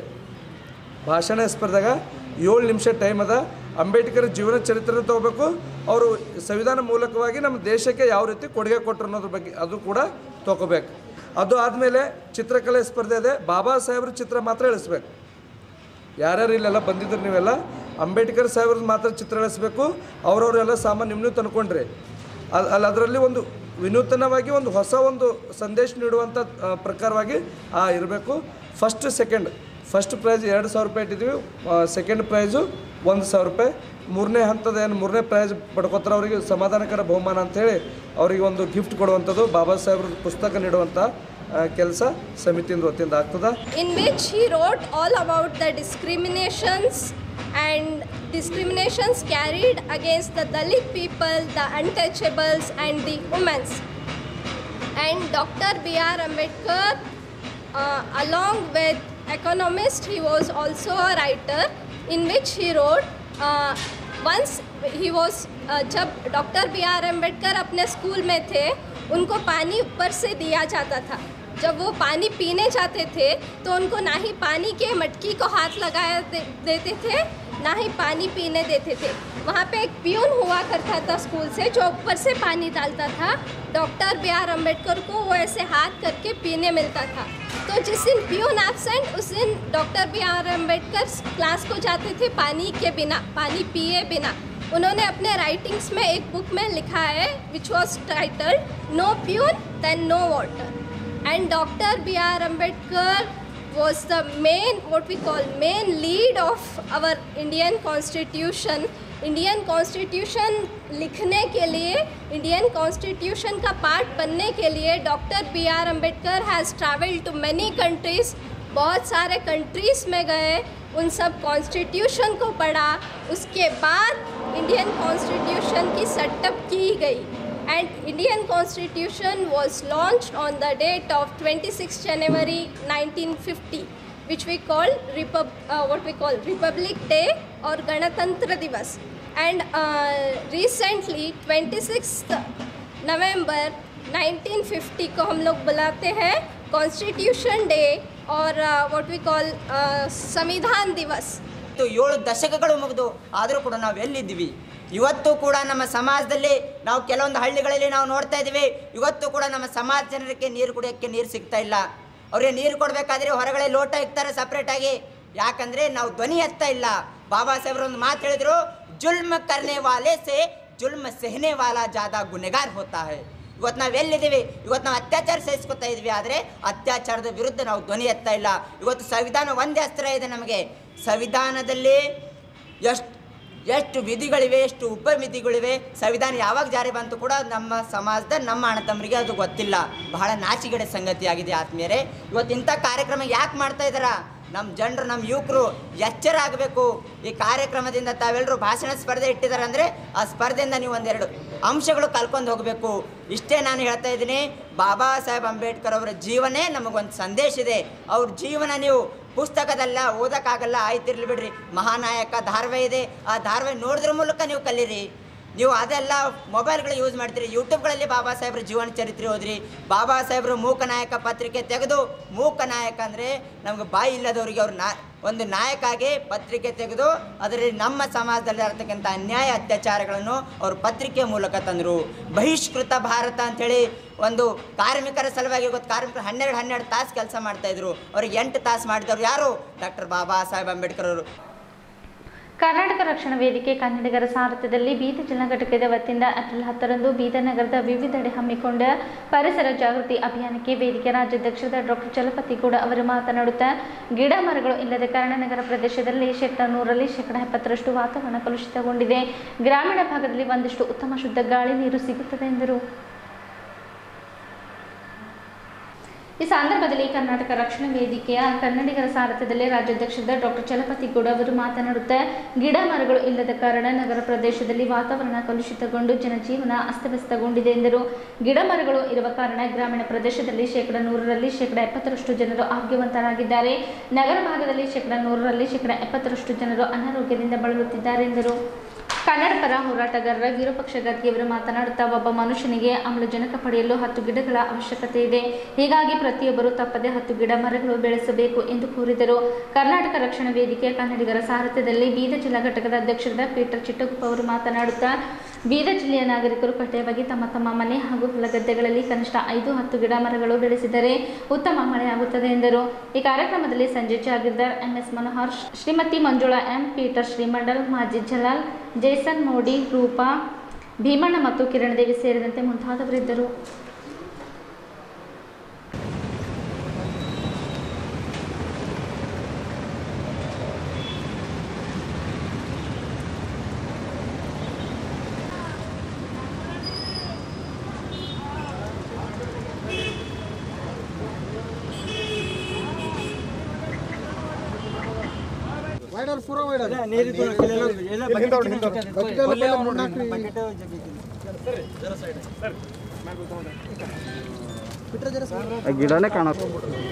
ಭಾಷಣ ಸ್ಪರ್ಧೆಗ ಏಳು ನಿಮಿಷ ಟೈಮ್ ಅದ ಅಂಬೇಡ್ಕರ್ ಜೀವನ ಚರಿತ್ರೆ ತಗೋಬೇಕು ಅವರು ಸಂವಿಧಾನ ಮೂಲಕವಾಗಿ ನಮ್ಮ ದೇಶಕ್ಕೆ ಯಾವ ರೀತಿ ಕೊಡುಗೆ ಕೊಟ್ಟರು ಅನ್ನೋದ್ರ ಬಗ್ಗೆ ಅದು ಕೂಡ ತಗೋಬೇಕು ಅದು ಆದಮೇಲೆ ಚಿತ್ರಕಲೆ ಸ್ಪರ್ಧೆ ಇದೆ ಬಾಬಾ ಸಾಹೇಬ್ರ ಚಿತ್ರ ಮಾತ್ರ ಇಳಿಸ್ಬೇಕು ಯಾರ್ಯಾರು ಇಲ್ಲೆಲ್ಲ ಬಂದಿದ್ರು ನೀವೆಲ್ಲ ಅಂಬೇಡ್ಕರ್ ಸಾಹೇಬ್ರದ್ದು ಮಾತ್ರ ಚಿತ್ರ ಇಳಿಸ್ಬೇಕು ಅವ್ರವ್ರೆಲ್ಲ ಸಾಮಾನ್ಯ ನಿಮ್ಮನ್ನು ತಂದ್ಕೊಂಡ್ರಿ ಅದು ಅಲ್ಲಿ ಅದರಲ್ಲಿ ಒಂದು ವಿನೂತನವಾಗಿ ಒಂದು ಹೊಸ ಒಂದು ಸಂದೇಶ ನೀಡುವಂಥ ಆ, ಪ್ರಕಾರವಾಗಿ ಆ ಇರಬೇಕು ಫಸ್ಟ್ ಸೆಕೆಂಡ್ ಫಸ್ಟ್ ಪ್ರೈಸ್ ಎರಡು ಸಾವಿರ ರೂಪಾಯಿ ಇಟ್ಟಿದ್ದೀವಿ ಸೆಕೆಂಡ್ ಪ್ರೈಸು ಒಂದು ಸಾವಿರ ರೂಪಾಯಿ ಮೂರನೇ ಹಂತದ ಏನು ಮೂರನೇ ಪ್ರೈಸ್ ಪಡ್ಕೋತಾರೆ ಅವರಿಗೆ ಸಮಾಧಾನಕರ ಬಹುಮಾನ ಅಂಥೇಳಿ ಅವರಿಗೆ ಒಂದು ಗಿಫ್ಟ್ ಕೊಡುವಂಥದ್ದು ಬಾಬಾ ಸಾಹೇಬ್ರ ಪುಸ್ತಕ ನೀಡುವಂಥ ಕೆಲಸ ಸಮಿತಿಯಿಂದ ವತಿಯಿಂದ ಆಗ್ತದೆ in which he wrote all about the discriminations and discriminations carried against the Dalit people, the untouchables, and the women. And Dr. B.R. Ambedkar, uh, along with economist, he was also a writer in which he wrote. Uh, once he was uh, जब doctor B R Ambedkar अपने school में थे उनको पानी ऊपर से दिया जाता था जब वो पानी पीने जाते थे तो उनको ना ही पानी के मटकी को हाथ लगाया दे, देते थे ना ही पानी पीने देते थे वहाँ पे एक प्यून हुआ करता था स्कूल से जो ऊपर से पानी डालता था डॉक्टर बी आर अम्बेडकर को वो ऐसे हाथ करके पीने मिलता था तो जिस दिन प्यून एबसेंट उस दिन doctor B R Ambedkar class को जाते थे पानी के बिना पानी पिए बिना उन्होंने अपने राइटिंग्स में एक बुक में लिखा है which was titled no peon then no water and dr b r ambedkar was the main what we call main lead of our indian constitution Indian constitution लिखने के लिए इंडियन कॉन्स्टिट्यूशन का part बनने के लिए doctor B R Ambedkar has travel to many countries बहुत सारे countries में गए उन सब कॉन्स्टिट्यूशन को पढ़ा उसके बाद इंडियन कॉन्स्टिट्यूशन की सेटअप की गई and Indian Constitution was launched on the date of 26 January 1950, which we call Repub- uh, what we call Republic Day or Ganatantra Divas. And uh, recently, 26th November 1950 को हम लोग बुलाते हैं constitution day और what we call Samvidhan Diwas ಇವತ್ತು ಏಳು ದಶಕಗಳು ಮುಗಿದು ಆದರೂ ಕೂಡ ನಾವು ಎಲ್ಲಿದ್ದೀವಿ ಇವತ್ತು ಕೂಡ ನಮ್ಮ ಸಮಾಜದಲ್ಲಿ ನಾವು ಕೆಲವೊಂದು ಹಳ್ಳಿಗಳಲ್ಲಿ ನಾವು ನೋಡ್ತಾ ಇದ್ದೀವಿ ಇವತ್ತು ಕೂಡ ನಮ್ಮ ಸಮಾಜ ಜನರಿಗೆ ನೀರು ಕುಡಿಯೋಕ್ಕೆ ನೀರು ಸಿಗ್ತಾ ಇಲ್ಲ ಅವ್ರಿಗೆ ನೀರು ಕೊಡಬೇಕಾದ್ರೆ ಹೊರಗಡೆ ಲೋಟ ಇಕ್ತಾರೆ ಸಪ್ರೇಟಾಗಿ ಯಾಕಂದರೆ ನಾವು ಧ್ವನಿ ಎತ್ತಾ ಇಲ್ಲ ಬಾಬಾ ಸಾಹೇಬ್ರು ಒಂದು ಮಾತು ಹೇಳಿದ್ರು ಜುಲ್ಮ ಕರ್ನೆ ವಾಲೆ ಸೆ ಜುಲ್ಮ ಸೆಹನೆ ವಾಲಾ ಜಾದಾ ಗುನೆಗಾರ್ ಹೋತಾ ಹೈ ಇವತ್ತು ನಾವು ಎಲ್ಲಿದ್ದೀವಿ ಇವತ್ತು ನಾವು ಅತ್ಯಾಚಾರ ಸಹಿಸ್ಕೊತಾ ಇದ್ವಿ ಆದರೆ ಅತ್ಯಾಚಾರದ ವಿರುದ್ಧ ನಾವು ಧ್ವನಿ ಎತ್ತಾ ಇಲ್ಲ ಇವತ್ತು ಸಂವಿಧಾನ ಒಂದೇ ಅಸ್ತ್ರ ಇದೆ ನಮಗೆ ಸಂವಿಧಾನದಲ್ಲಿ ಎಷ್ಟು ಎಷ್ಟು ವಿಧಿಗಳಿವೆ ಎಷ್ಟು ಉಪವಿಧಿಗಳಿವೆ ಸಂವಿಧಾನ ಯಾವಾಗ ಜಾರಿ ಬಂತು ಕೂಡ ನಮ್ಮ ಸಮಾಜದ ನಮ್ಮ ಅಣ್ಣ ತಮ್ಮರಿಗೆ ಅದು ಗೊತ್ತಿಲ್ಲ ಬಹಳ ನಾಚಿಗಡೆ ಸಂಗತಿಯಾಗಿದೆ ಆತ್ಮೀಯರೇ ಇವತ್ತು ಇಂಥ ಕಾರ್ಯಕ್ರಮ ಯಾಕೆ ಮಾಡ್ತಾ ಇದ್ದಾರಾ ನಮ್ಮ ಜನರು ನಮ್ಮ ಯುವಕರು ಎಚ್ಚರ ಆಗಬೇಕು ಈ ಕಾರ್ಯಕ್ರಮದಿಂದ ತಾವೆಲ್ಲರೂ ಭಾಷಣ ಸ್ಪರ್ಧೆ ಇಟ್ಟಿದ್ದಾರೆ ಅಂದರೆ ಆ ಸ್ಪರ್ಧೆಯಿಂದ ನೀವು ಒಂದೆರಡು ಅಂಶಗಳು ಕಲ್ಕೊಂಡು ಹೋಗಬೇಕು ಇಷ್ಟೇ ನಾನು ಹೇಳ್ತಾ ಇದ್ದೀನಿ ಬಾಬಾ ಸಾಹೇಬ್ ಅಂಬೇಡ್ಕರ್ ಅವರ ಜೀವನೇ ನಮಗೊಂದು ಸಂದೇಶ ಇದೆ ಅವ್ರ ಜೀವನ ನೀವು ಪುಸ್ತಕದಲ್ಲ ಓದಕ್ಕಾಗಲ್ಲ ಆಯ್ತಿರ್ಲಿ ಬಿಡ್ರಿ ಮಹಾನಾಯಕ ಧಾರಾವಾಹಿ ಇದೆ ಆ ಧಾರಾವಾಹಿ ನೋಡಿದ್ರ ಮೂಲಕ ನೀವು ಕಲೀರಿ ನೀವು ಅದೆಲ್ಲ ಮೊಬೈಲ್ಗಳು ಯೂಸ್ ಮಾಡ್ತೀರಿ ಯೂಟ್ಯೂಬ್ಗಳಲ್ಲಿ ಬಾಬಾ ಸಾಹೇಬ್ರ ಜೀವನ ಚರಿತ್ರೆ ಓದ್ರಿ ಬಾಬಾ ಸಾಹೇಬ್ರು ಮೂಕನಾಯಕ ಪತ್ರಿಕೆ ತೆಗೆದು ಮೂಕನಾಯಕ ಅಂದರೆ ನಮ್ಗೆ ಬಾಯಿ ಇಲ್ಲದವರಿಗೆ ಅವ್ರು ನಾ ಒಂದು ನಾಯಕ ಆಗಿ ಪತ್ರಿಕೆ ತೆಗೆದು ಅದರಲ್ಲಿ ನಮ್ಮ ಸಮಾಜದಲ್ಲಿ ಇರತಕ್ಕಂಥ ಅನ್ಯಾಯ ಅತ್ಯಾಚಾರಗಳನ್ನು ಅವರು ಪತ್ರಿಕೆ ಮೂಲಕ ತಂದರು ಬಹಿಷ್ಕೃತ ಭಾರತ ಅಂಥೇಳಿ ಒಂದು ಕಾರ್ಮಿಕರ ಸಲುವಾಗಿ ಇವತ್ತು ಕಾರ್ಮಿಕರು ಹನ್ನೆರಡು ಹನ್ನೆರಡು ತಾಸು ಕೆಲಸ ಮಾಡ್ತಾಯಿದ್ರು ಅವ್ರಿಗೆ ಎಂಟು ತಾಸು ಮಾಡಿದವರು ಯಾರು ಡಾಕ್ಟರ್ ಬಾಬಾ ಸಾಹೇಬ್ ಅಂಬೇಡ್ಕರ್ ಅವರು ಕರ್ನಾಟಕ ರಕ್ಷಣಾ ವೇದಿಕೆ ಕನ್ನಡಿಗರ ಸಾರಥ್ಯದಲ್ಲಿ ಬೀದರ್ ಜಿಲ್ಲಾ ಘಟಕದ ವತಿಯಿಂದ ಏಪ್ರಿಲ್ ಹತ್ತರಂದು ಬೀದರ್ ನಗರದ ವಿವಿಧೆಡೆ ಹಮ್ಮಿಕೊಂಡ ಪರಿಸರ ಜಾಗೃತಿ ಅಭಿಯಾನಕ್ಕೆ ವೇದಿಕೆ ರಾಜ್ಯಾಧ್ಯಕ್ಷರಾದ ಡಾಕ್ಟರ್ ಚಲಪತಿಗೌಡ ಅವರು ಮಾತನಾಡುತ್ತಾ ಗಿಡ ಮರಗಳು ಇಲ್ಲದ ಕಾರಣ ನಗರ ಪ್ರದೇಶದಲ್ಲಿ ಶೇಕಡ ನೂರಲ್ಲಿ ಶೇಕಡ ಎಪ್ಪತ್ತರಷ್ಟು ವಾತಾವರಣ ಕಲುಷಿತಗೊಂಡಿದೆ ಗ್ರಾಮೀಣ ಭಾಗದಲ್ಲಿ ಒಂದಷ್ಟು ಉತ್ತಮ ಶುದ್ಧ ಗಾಳಿ ನೀರು ಸಿಗುತ್ತದೆ ಎಂದರು ಈ ಸಂದರ್ಭದಲ್ಲಿ ಕರ್ನಾಟಕ ರಕ್ಷಣಾ ವೇದಿಕೆಯ ಕನ್ನಡಿಗರ ಸಾರಥ್ಯದಲ್ಲಿ ರಾಜ್ಯಾಧ್ಯಕ್ಷರಾದ ಡಾಕ್ಟರ್ ಚಲಪತಿ ಗೌಡ ಅವರು ಮಾತನಾಡುತ್ತಾ ಗಿಡ ಮರಗಳು ಇಲ್ಲದ ಕಾರಣ ನಗರ ಪ್ರದೇಶದಲ್ಲಿ ವಾತಾವರಣ ಕಲುಷಿತಗೊಂಡು ಜನಜೀವನ ಅಸ್ತವ್ಯಸ್ತಗೊಂಡಿದೆ ಎಂದರು ಗಿಡ ಮರಗಳು ಇರುವ ಕಾರಣ ಗ್ರಾಮೀಣ ಪ್ರದೇಶದಲ್ಲಿ ಶೇಕಡ ನೂರರಲ್ಲಿ ಶೇಕಡ ಎಪ್ಪತ್ತರಷ್ಟು ಜನರು ಆರೋಗ್ಯವಂತರಾಗಿದ್ದಾರೆ ನಗರ ಭಾಗದಲ್ಲಿ ಶೇಕಡ ನೂರರಲ್ಲಿ ಶೇಕಡ ಎಪ್ಪತ್ತರಷ್ಟು ಜನರು ಅನಾರೋಗ್ಯದಿಂದ ಬಳಲುತ್ತಿದ್ದಾರೆ ಎಂದರು ಕನ್ನಡ ಪರ ಹೋರಾಟಗಾರರ ವಿರೂಪಾಕ್ಷ ಗದ್ಗೆಯವರು ಮಾತನಾಡುತ್ತಾ ಒಬ್ಬ ಮನುಷ್ಯನಿಗೆ ಆಮ್ಲಜನಕ ಪಡೆಯಲು ಹತ್ತು ಗಿಡಗಳ ಅವಶ್ಯಕತೆ ಇದೆ ಹೀಗಾಗಿ ಪ್ರತಿಯೊಬ್ಬರು ತಪ್ಪದೆ ಹತ್ತು ಗಿಡ ಮರಗಳು ಬೆಳೆಸಬೇಕು ಎಂದು ಕೋರಿದರು ಕರ್ನಾಟಕ ರಕ್ಷಣಾ ವೇದಿಕೆ ಕನ್ನಡಿಗರ ಸಾರಥ್ಯದಲ್ಲಿ ಬೀದರ್ ಜಿಲ್ಲಾ ಘಟಕದ ಅಧ್ಯಕ್ಷರಾದ ಪೀಟರ್ ಚಿಟ್ಟಗುಪ್ಪ ಅವರು ಮಾತನಾಡುತ್ತಾ ಬೀದರ್ ಜಿಲ್ಲೆಯ ನಾಗರಿಕರು ಕಡ್ಡಾಯವಾಗಿ ತಮ್ಮ ತಮ್ಮ ಮನೆ ಹಾಗೂ ಹೊಲಗದ್ದೆಗಳಲ್ಲಿ ಕನಿಷ್ಠ ಐದು ಹತ್ತು ಗಿಡ ಮರಗಳು ಬೆಳೆಸಿದರೆ ಉತ್ತಮ ಮಳೆಯಾಗುತ್ತದೆ ಎಂದರು ಈ ಕಾರ್ಯಕ್ರಮದಲ್ಲಿ Sanjay Jagirdar MS Manohar Shrimati Manjula M Peter Shrimandal Majid Jalal Jason Modi Rupa Bhimanna ಮತ್ತು ಕಿರಣ್ ದೇವಿ ಸೇರಿದಂತೆ ಮುಂತಾದವರಿದ್ದರು ಗಿಡನೇ ಕಾಣತ್ತೆ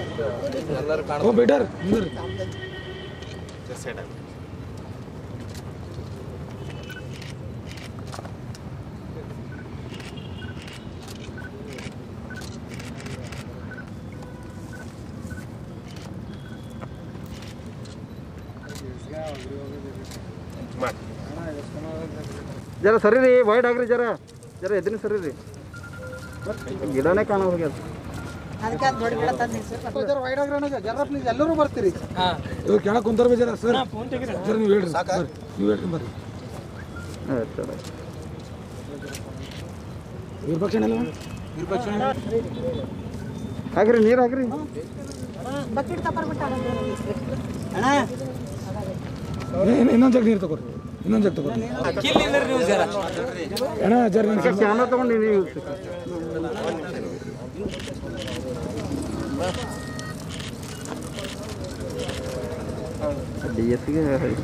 ಜರ ಸರಿ ರೀ ವೈಡ್ ಆಗ್ರಿ ಜರ ಜರ ಎದ್ದಿನ ಸರಿ ರೀ ಗಿಡನೇ ಕಾಣ ಹೋಗ್ಯದ ಎಲ್ಲರೂ ಬರ್ತೀರಿ ಇವ್ರು ಕೆಳಗೆ ಕುಂತರ್ ಬೇಜಾರ ಸರ್ ಸರ್ ನೀವು ಹೇಳ್ರಿ ಸರ್ ನೀವು ಹೇಳ್ರಿ ಬರ್ರಿ ಆಯ್ತು ಸರ್ ಆಯ್ತು. ವಿರಪಕ್ಷಣ ಹಾಕ್ರಿ ನೀರು ಹಾಕ್ರಿ ಇನ್ನೊಂದು ಜಗ್ ನೀರು ತಗೋರಿ ಇನ್ನೊಂದು ಜಗ್ ತಗೋರಿ ಅಣ್ಣ ಜರ ಕ್ಯಾಮ್ರಾ ತಗೊಂಡು ನೀವು ಡಿ ಎಸ್ಗೆ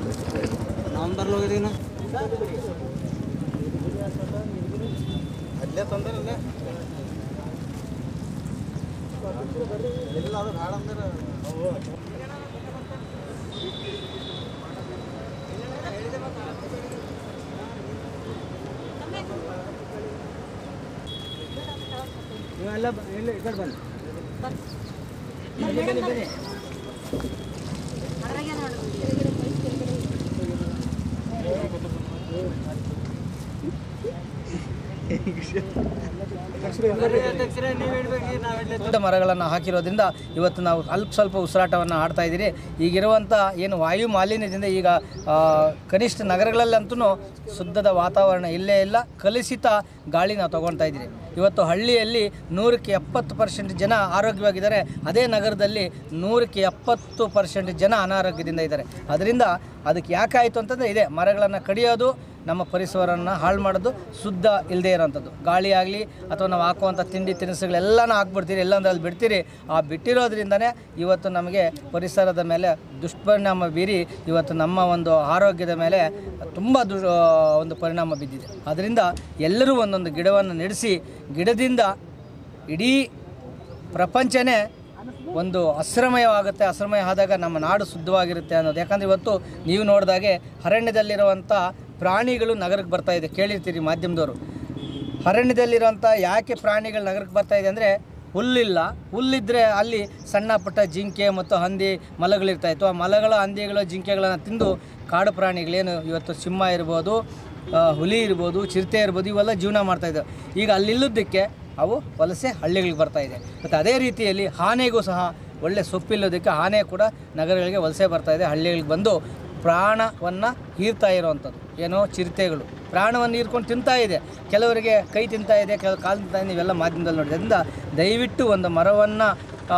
ದೊಡ್ಡ ಮರಗಳನ್ನು ಹಾಕಿರೋದ್ರಿಂದ ಇವತ್ತು ನಾವು ಅಲ್ಪ ಸ್ವಲ್ಪ ಉಸಿರಾಟವನ್ನು ಆಡ್ತಾ ಇದ್ದೀರಿ ಈಗಿರುವಂಥ ಏನು ವಾಯು ಮಾಲಿನ್ಯದಿಂದ ಈಗ ಆ, ಕನಿಷ್ಠ ನಗರಗಳಲ್ಲಂತೂ ಶುದ್ಧದ ವಾತಾವರಣ ಇಲ್ಲೇ ಇಲ್ಲ ಕಲುಷಿತ ಗಾಳಿ ನಾವು ತೊಗೊಳ್ತಾ ಇದ್ದೀರಿ ಇವತ್ತು ಹಳ್ಳಿಯಲ್ಲಿ ನೂರಕ್ಕೆ ಎಪ್ಪತ್ತು ಪರ್ಸೆಂಟ್ ಜನ ಆರೋಗ್ಯವಾಗಿದ್ದಾರೆ ಅದೇ ನಗರದಲ್ಲಿ ನೂರಕ್ಕೆ ಎಪ್ಪತ್ತು ಪರ್ಸೆಂಟ್ ಜನ ಅನಾರೋಗ್ಯದಿಂದ ಇದ್ದಾರೆ ಅದರಿಂದ ಅದಕ್ಕೆ ಯಾಕಾಯಿತು ಅಂತಂದರೆ ಇದೆ ಮರಗಳನ್ನು ಕಡಿಯೋದು ನಮ್ಮ ಪರಿಸರವನ್ನು ಹಾಳು ಮಾಡೋದು ಶುದ್ಧ ಇಲ್ಲದೆ ಇರೋವಂಥದ್ದು ಗಾಳಿ ಆಗಲಿ ಅಥವಾ ನಾವು ಹಾಕುವಂಥ ತಿಂಡಿ ತಿನಿಸುಗಳೆಲ್ಲನೂ ಹಾಕ್ಬಿಡ್ತೀರಿ ಎಲ್ಲಂದ್ರೆ ಅಲ್ಲಿ ಬಿಡ್ತೀರಿ ಆ ಬಿಟ್ಟಿರೋದ್ರಿಂದನೇ ಇವತ್ತು ನಮಗೆ ಪರಿಸರದ ಮೇಲೆ ದುಷ್ಪರಿಣಾಮ ಬೀರಿ ಇವತ್ತು ನಮ್ಮ ಒಂದು ಆರೋಗ್ಯದ ಮೇಲೆ ತುಂಬ ದು ಒಂದು ಪರಿಣಾಮ ಬಿದ್ದಿದೆ ಅದರಿಂದ ಎಲ್ಲರೂ ಒಂದೊಂದು ಗಿಡವನ್ನು ನೆಡೆಸಿ ಗಿಡದಿಂದ ಇಡೀ ಪ್ರಪಂಚನೇ ಒಂದು ಅಶ್ರಮಯವಾಗುತ್ತೆ ಅಶ್ರಮಯ ಆದಾಗ ನಮ್ಮ ನಾಡು ಶುದ್ಧವಾಗಿರುತ್ತೆ ಅನ್ನೋದು ಯಾಕಂದರೆ ಇವತ್ತು ನೀವು ನೋಡಿದಾಗೆ ಅರಣ್ಯದಲ್ಲಿರುವಂಥ ಪ್ರಾಣಿಗಳು ನಗರಕ್ಕೆ ಬರ್ತಾ ಇದೆ ಕೇಳಿರ್ತೀರಿ ಮಾಧ್ಯಮದವರು ಅರಣ್ಯದಲ್ಲಿರುವಂಥ ಯಾಕೆ ಪ್ರಾಣಿಗಳು ನಗರಕ್ಕೆ ಬರ್ತಾ ಇದೆ ಅಂದರೆ ಹುಲ್ಲಿಲ್ಲ ಹುಲ್ಲಿದ್ದರೆ ಅಲ್ಲಿ ಸಣ್ಣ ಪುಟ್ಟ ಜಿಂಕೆ ಮತ್ತು ಹಂದಿ ಮಲಗಳಿರ್ತಾ ಇತ್ತು ಆ ಮಲಗಳು ಹಂದಿಗಳು ಜಿಂಕೆಗಳನ್ನು ತಿಂದು ಕಾಡು ಪ್ರಾಣಿಗಳೇನು ಇವತ್ತು ಸಿಂಹ ಇರ್ಬೋದು ಆ, ಹುಲಿ ಇರ್ಬೋದು ಚಿರತೆ ಇರ್ಬೋದು ಇವೆಲ್ಲ ಜೀವನ ಮಾಡ್ತಾ ಇದ್ದಾವೆ ಈಗ ಅಲ್ಲಿಲ್ಲದಕ್ಕೆ ಅವು ವಲಸೆ ಹಳ್ಳಿಗಳಿಗೆ ಬರ್ತಾ ಇದೆ ಮತ್ತು ಅದೇ ರೀತಿಯಲ್ಲಿ ಆನೆಗೂ ಸಹ ಒಳ್ಳೆ ಸೊಪ್ಪಿಲ್ಲೋದಕ್ಕೆ ಆನೆ ಕೂಡ ನಗರಗಳಿಗೆ ವಲಸೆ ಬರ್ತಾ ಇದೆ ಹಳ್ಳಿಗಳಿಗೆ ಬಂದು ಪ್ರಾಣವನ್ನು ಹೀರ್ತಾ ಇರುವಂಥದ್ದು ಏನೋ ಚಿರತೆಗಳು ಪ್ರಾಣವನ್ನು ಹೀರ್ಕೊಂಡು ತಿಂತಾ ಇದೆ ಕೆಲವರಿಗೆ ಕೈ ತಿಂತಾ ಇದೆ ಕೆಲ ಕಾಲು ತಿಂತಾ ಇದೆ ನೀವೆಲ್ಲ ಮಾಧ್ಯಮದಲ್ಲಿ ನೋಡಿದೆ ಅದರಿಂದ ದಯವಿಟ್ಟು ಒಂದು ಮರವನ್ನು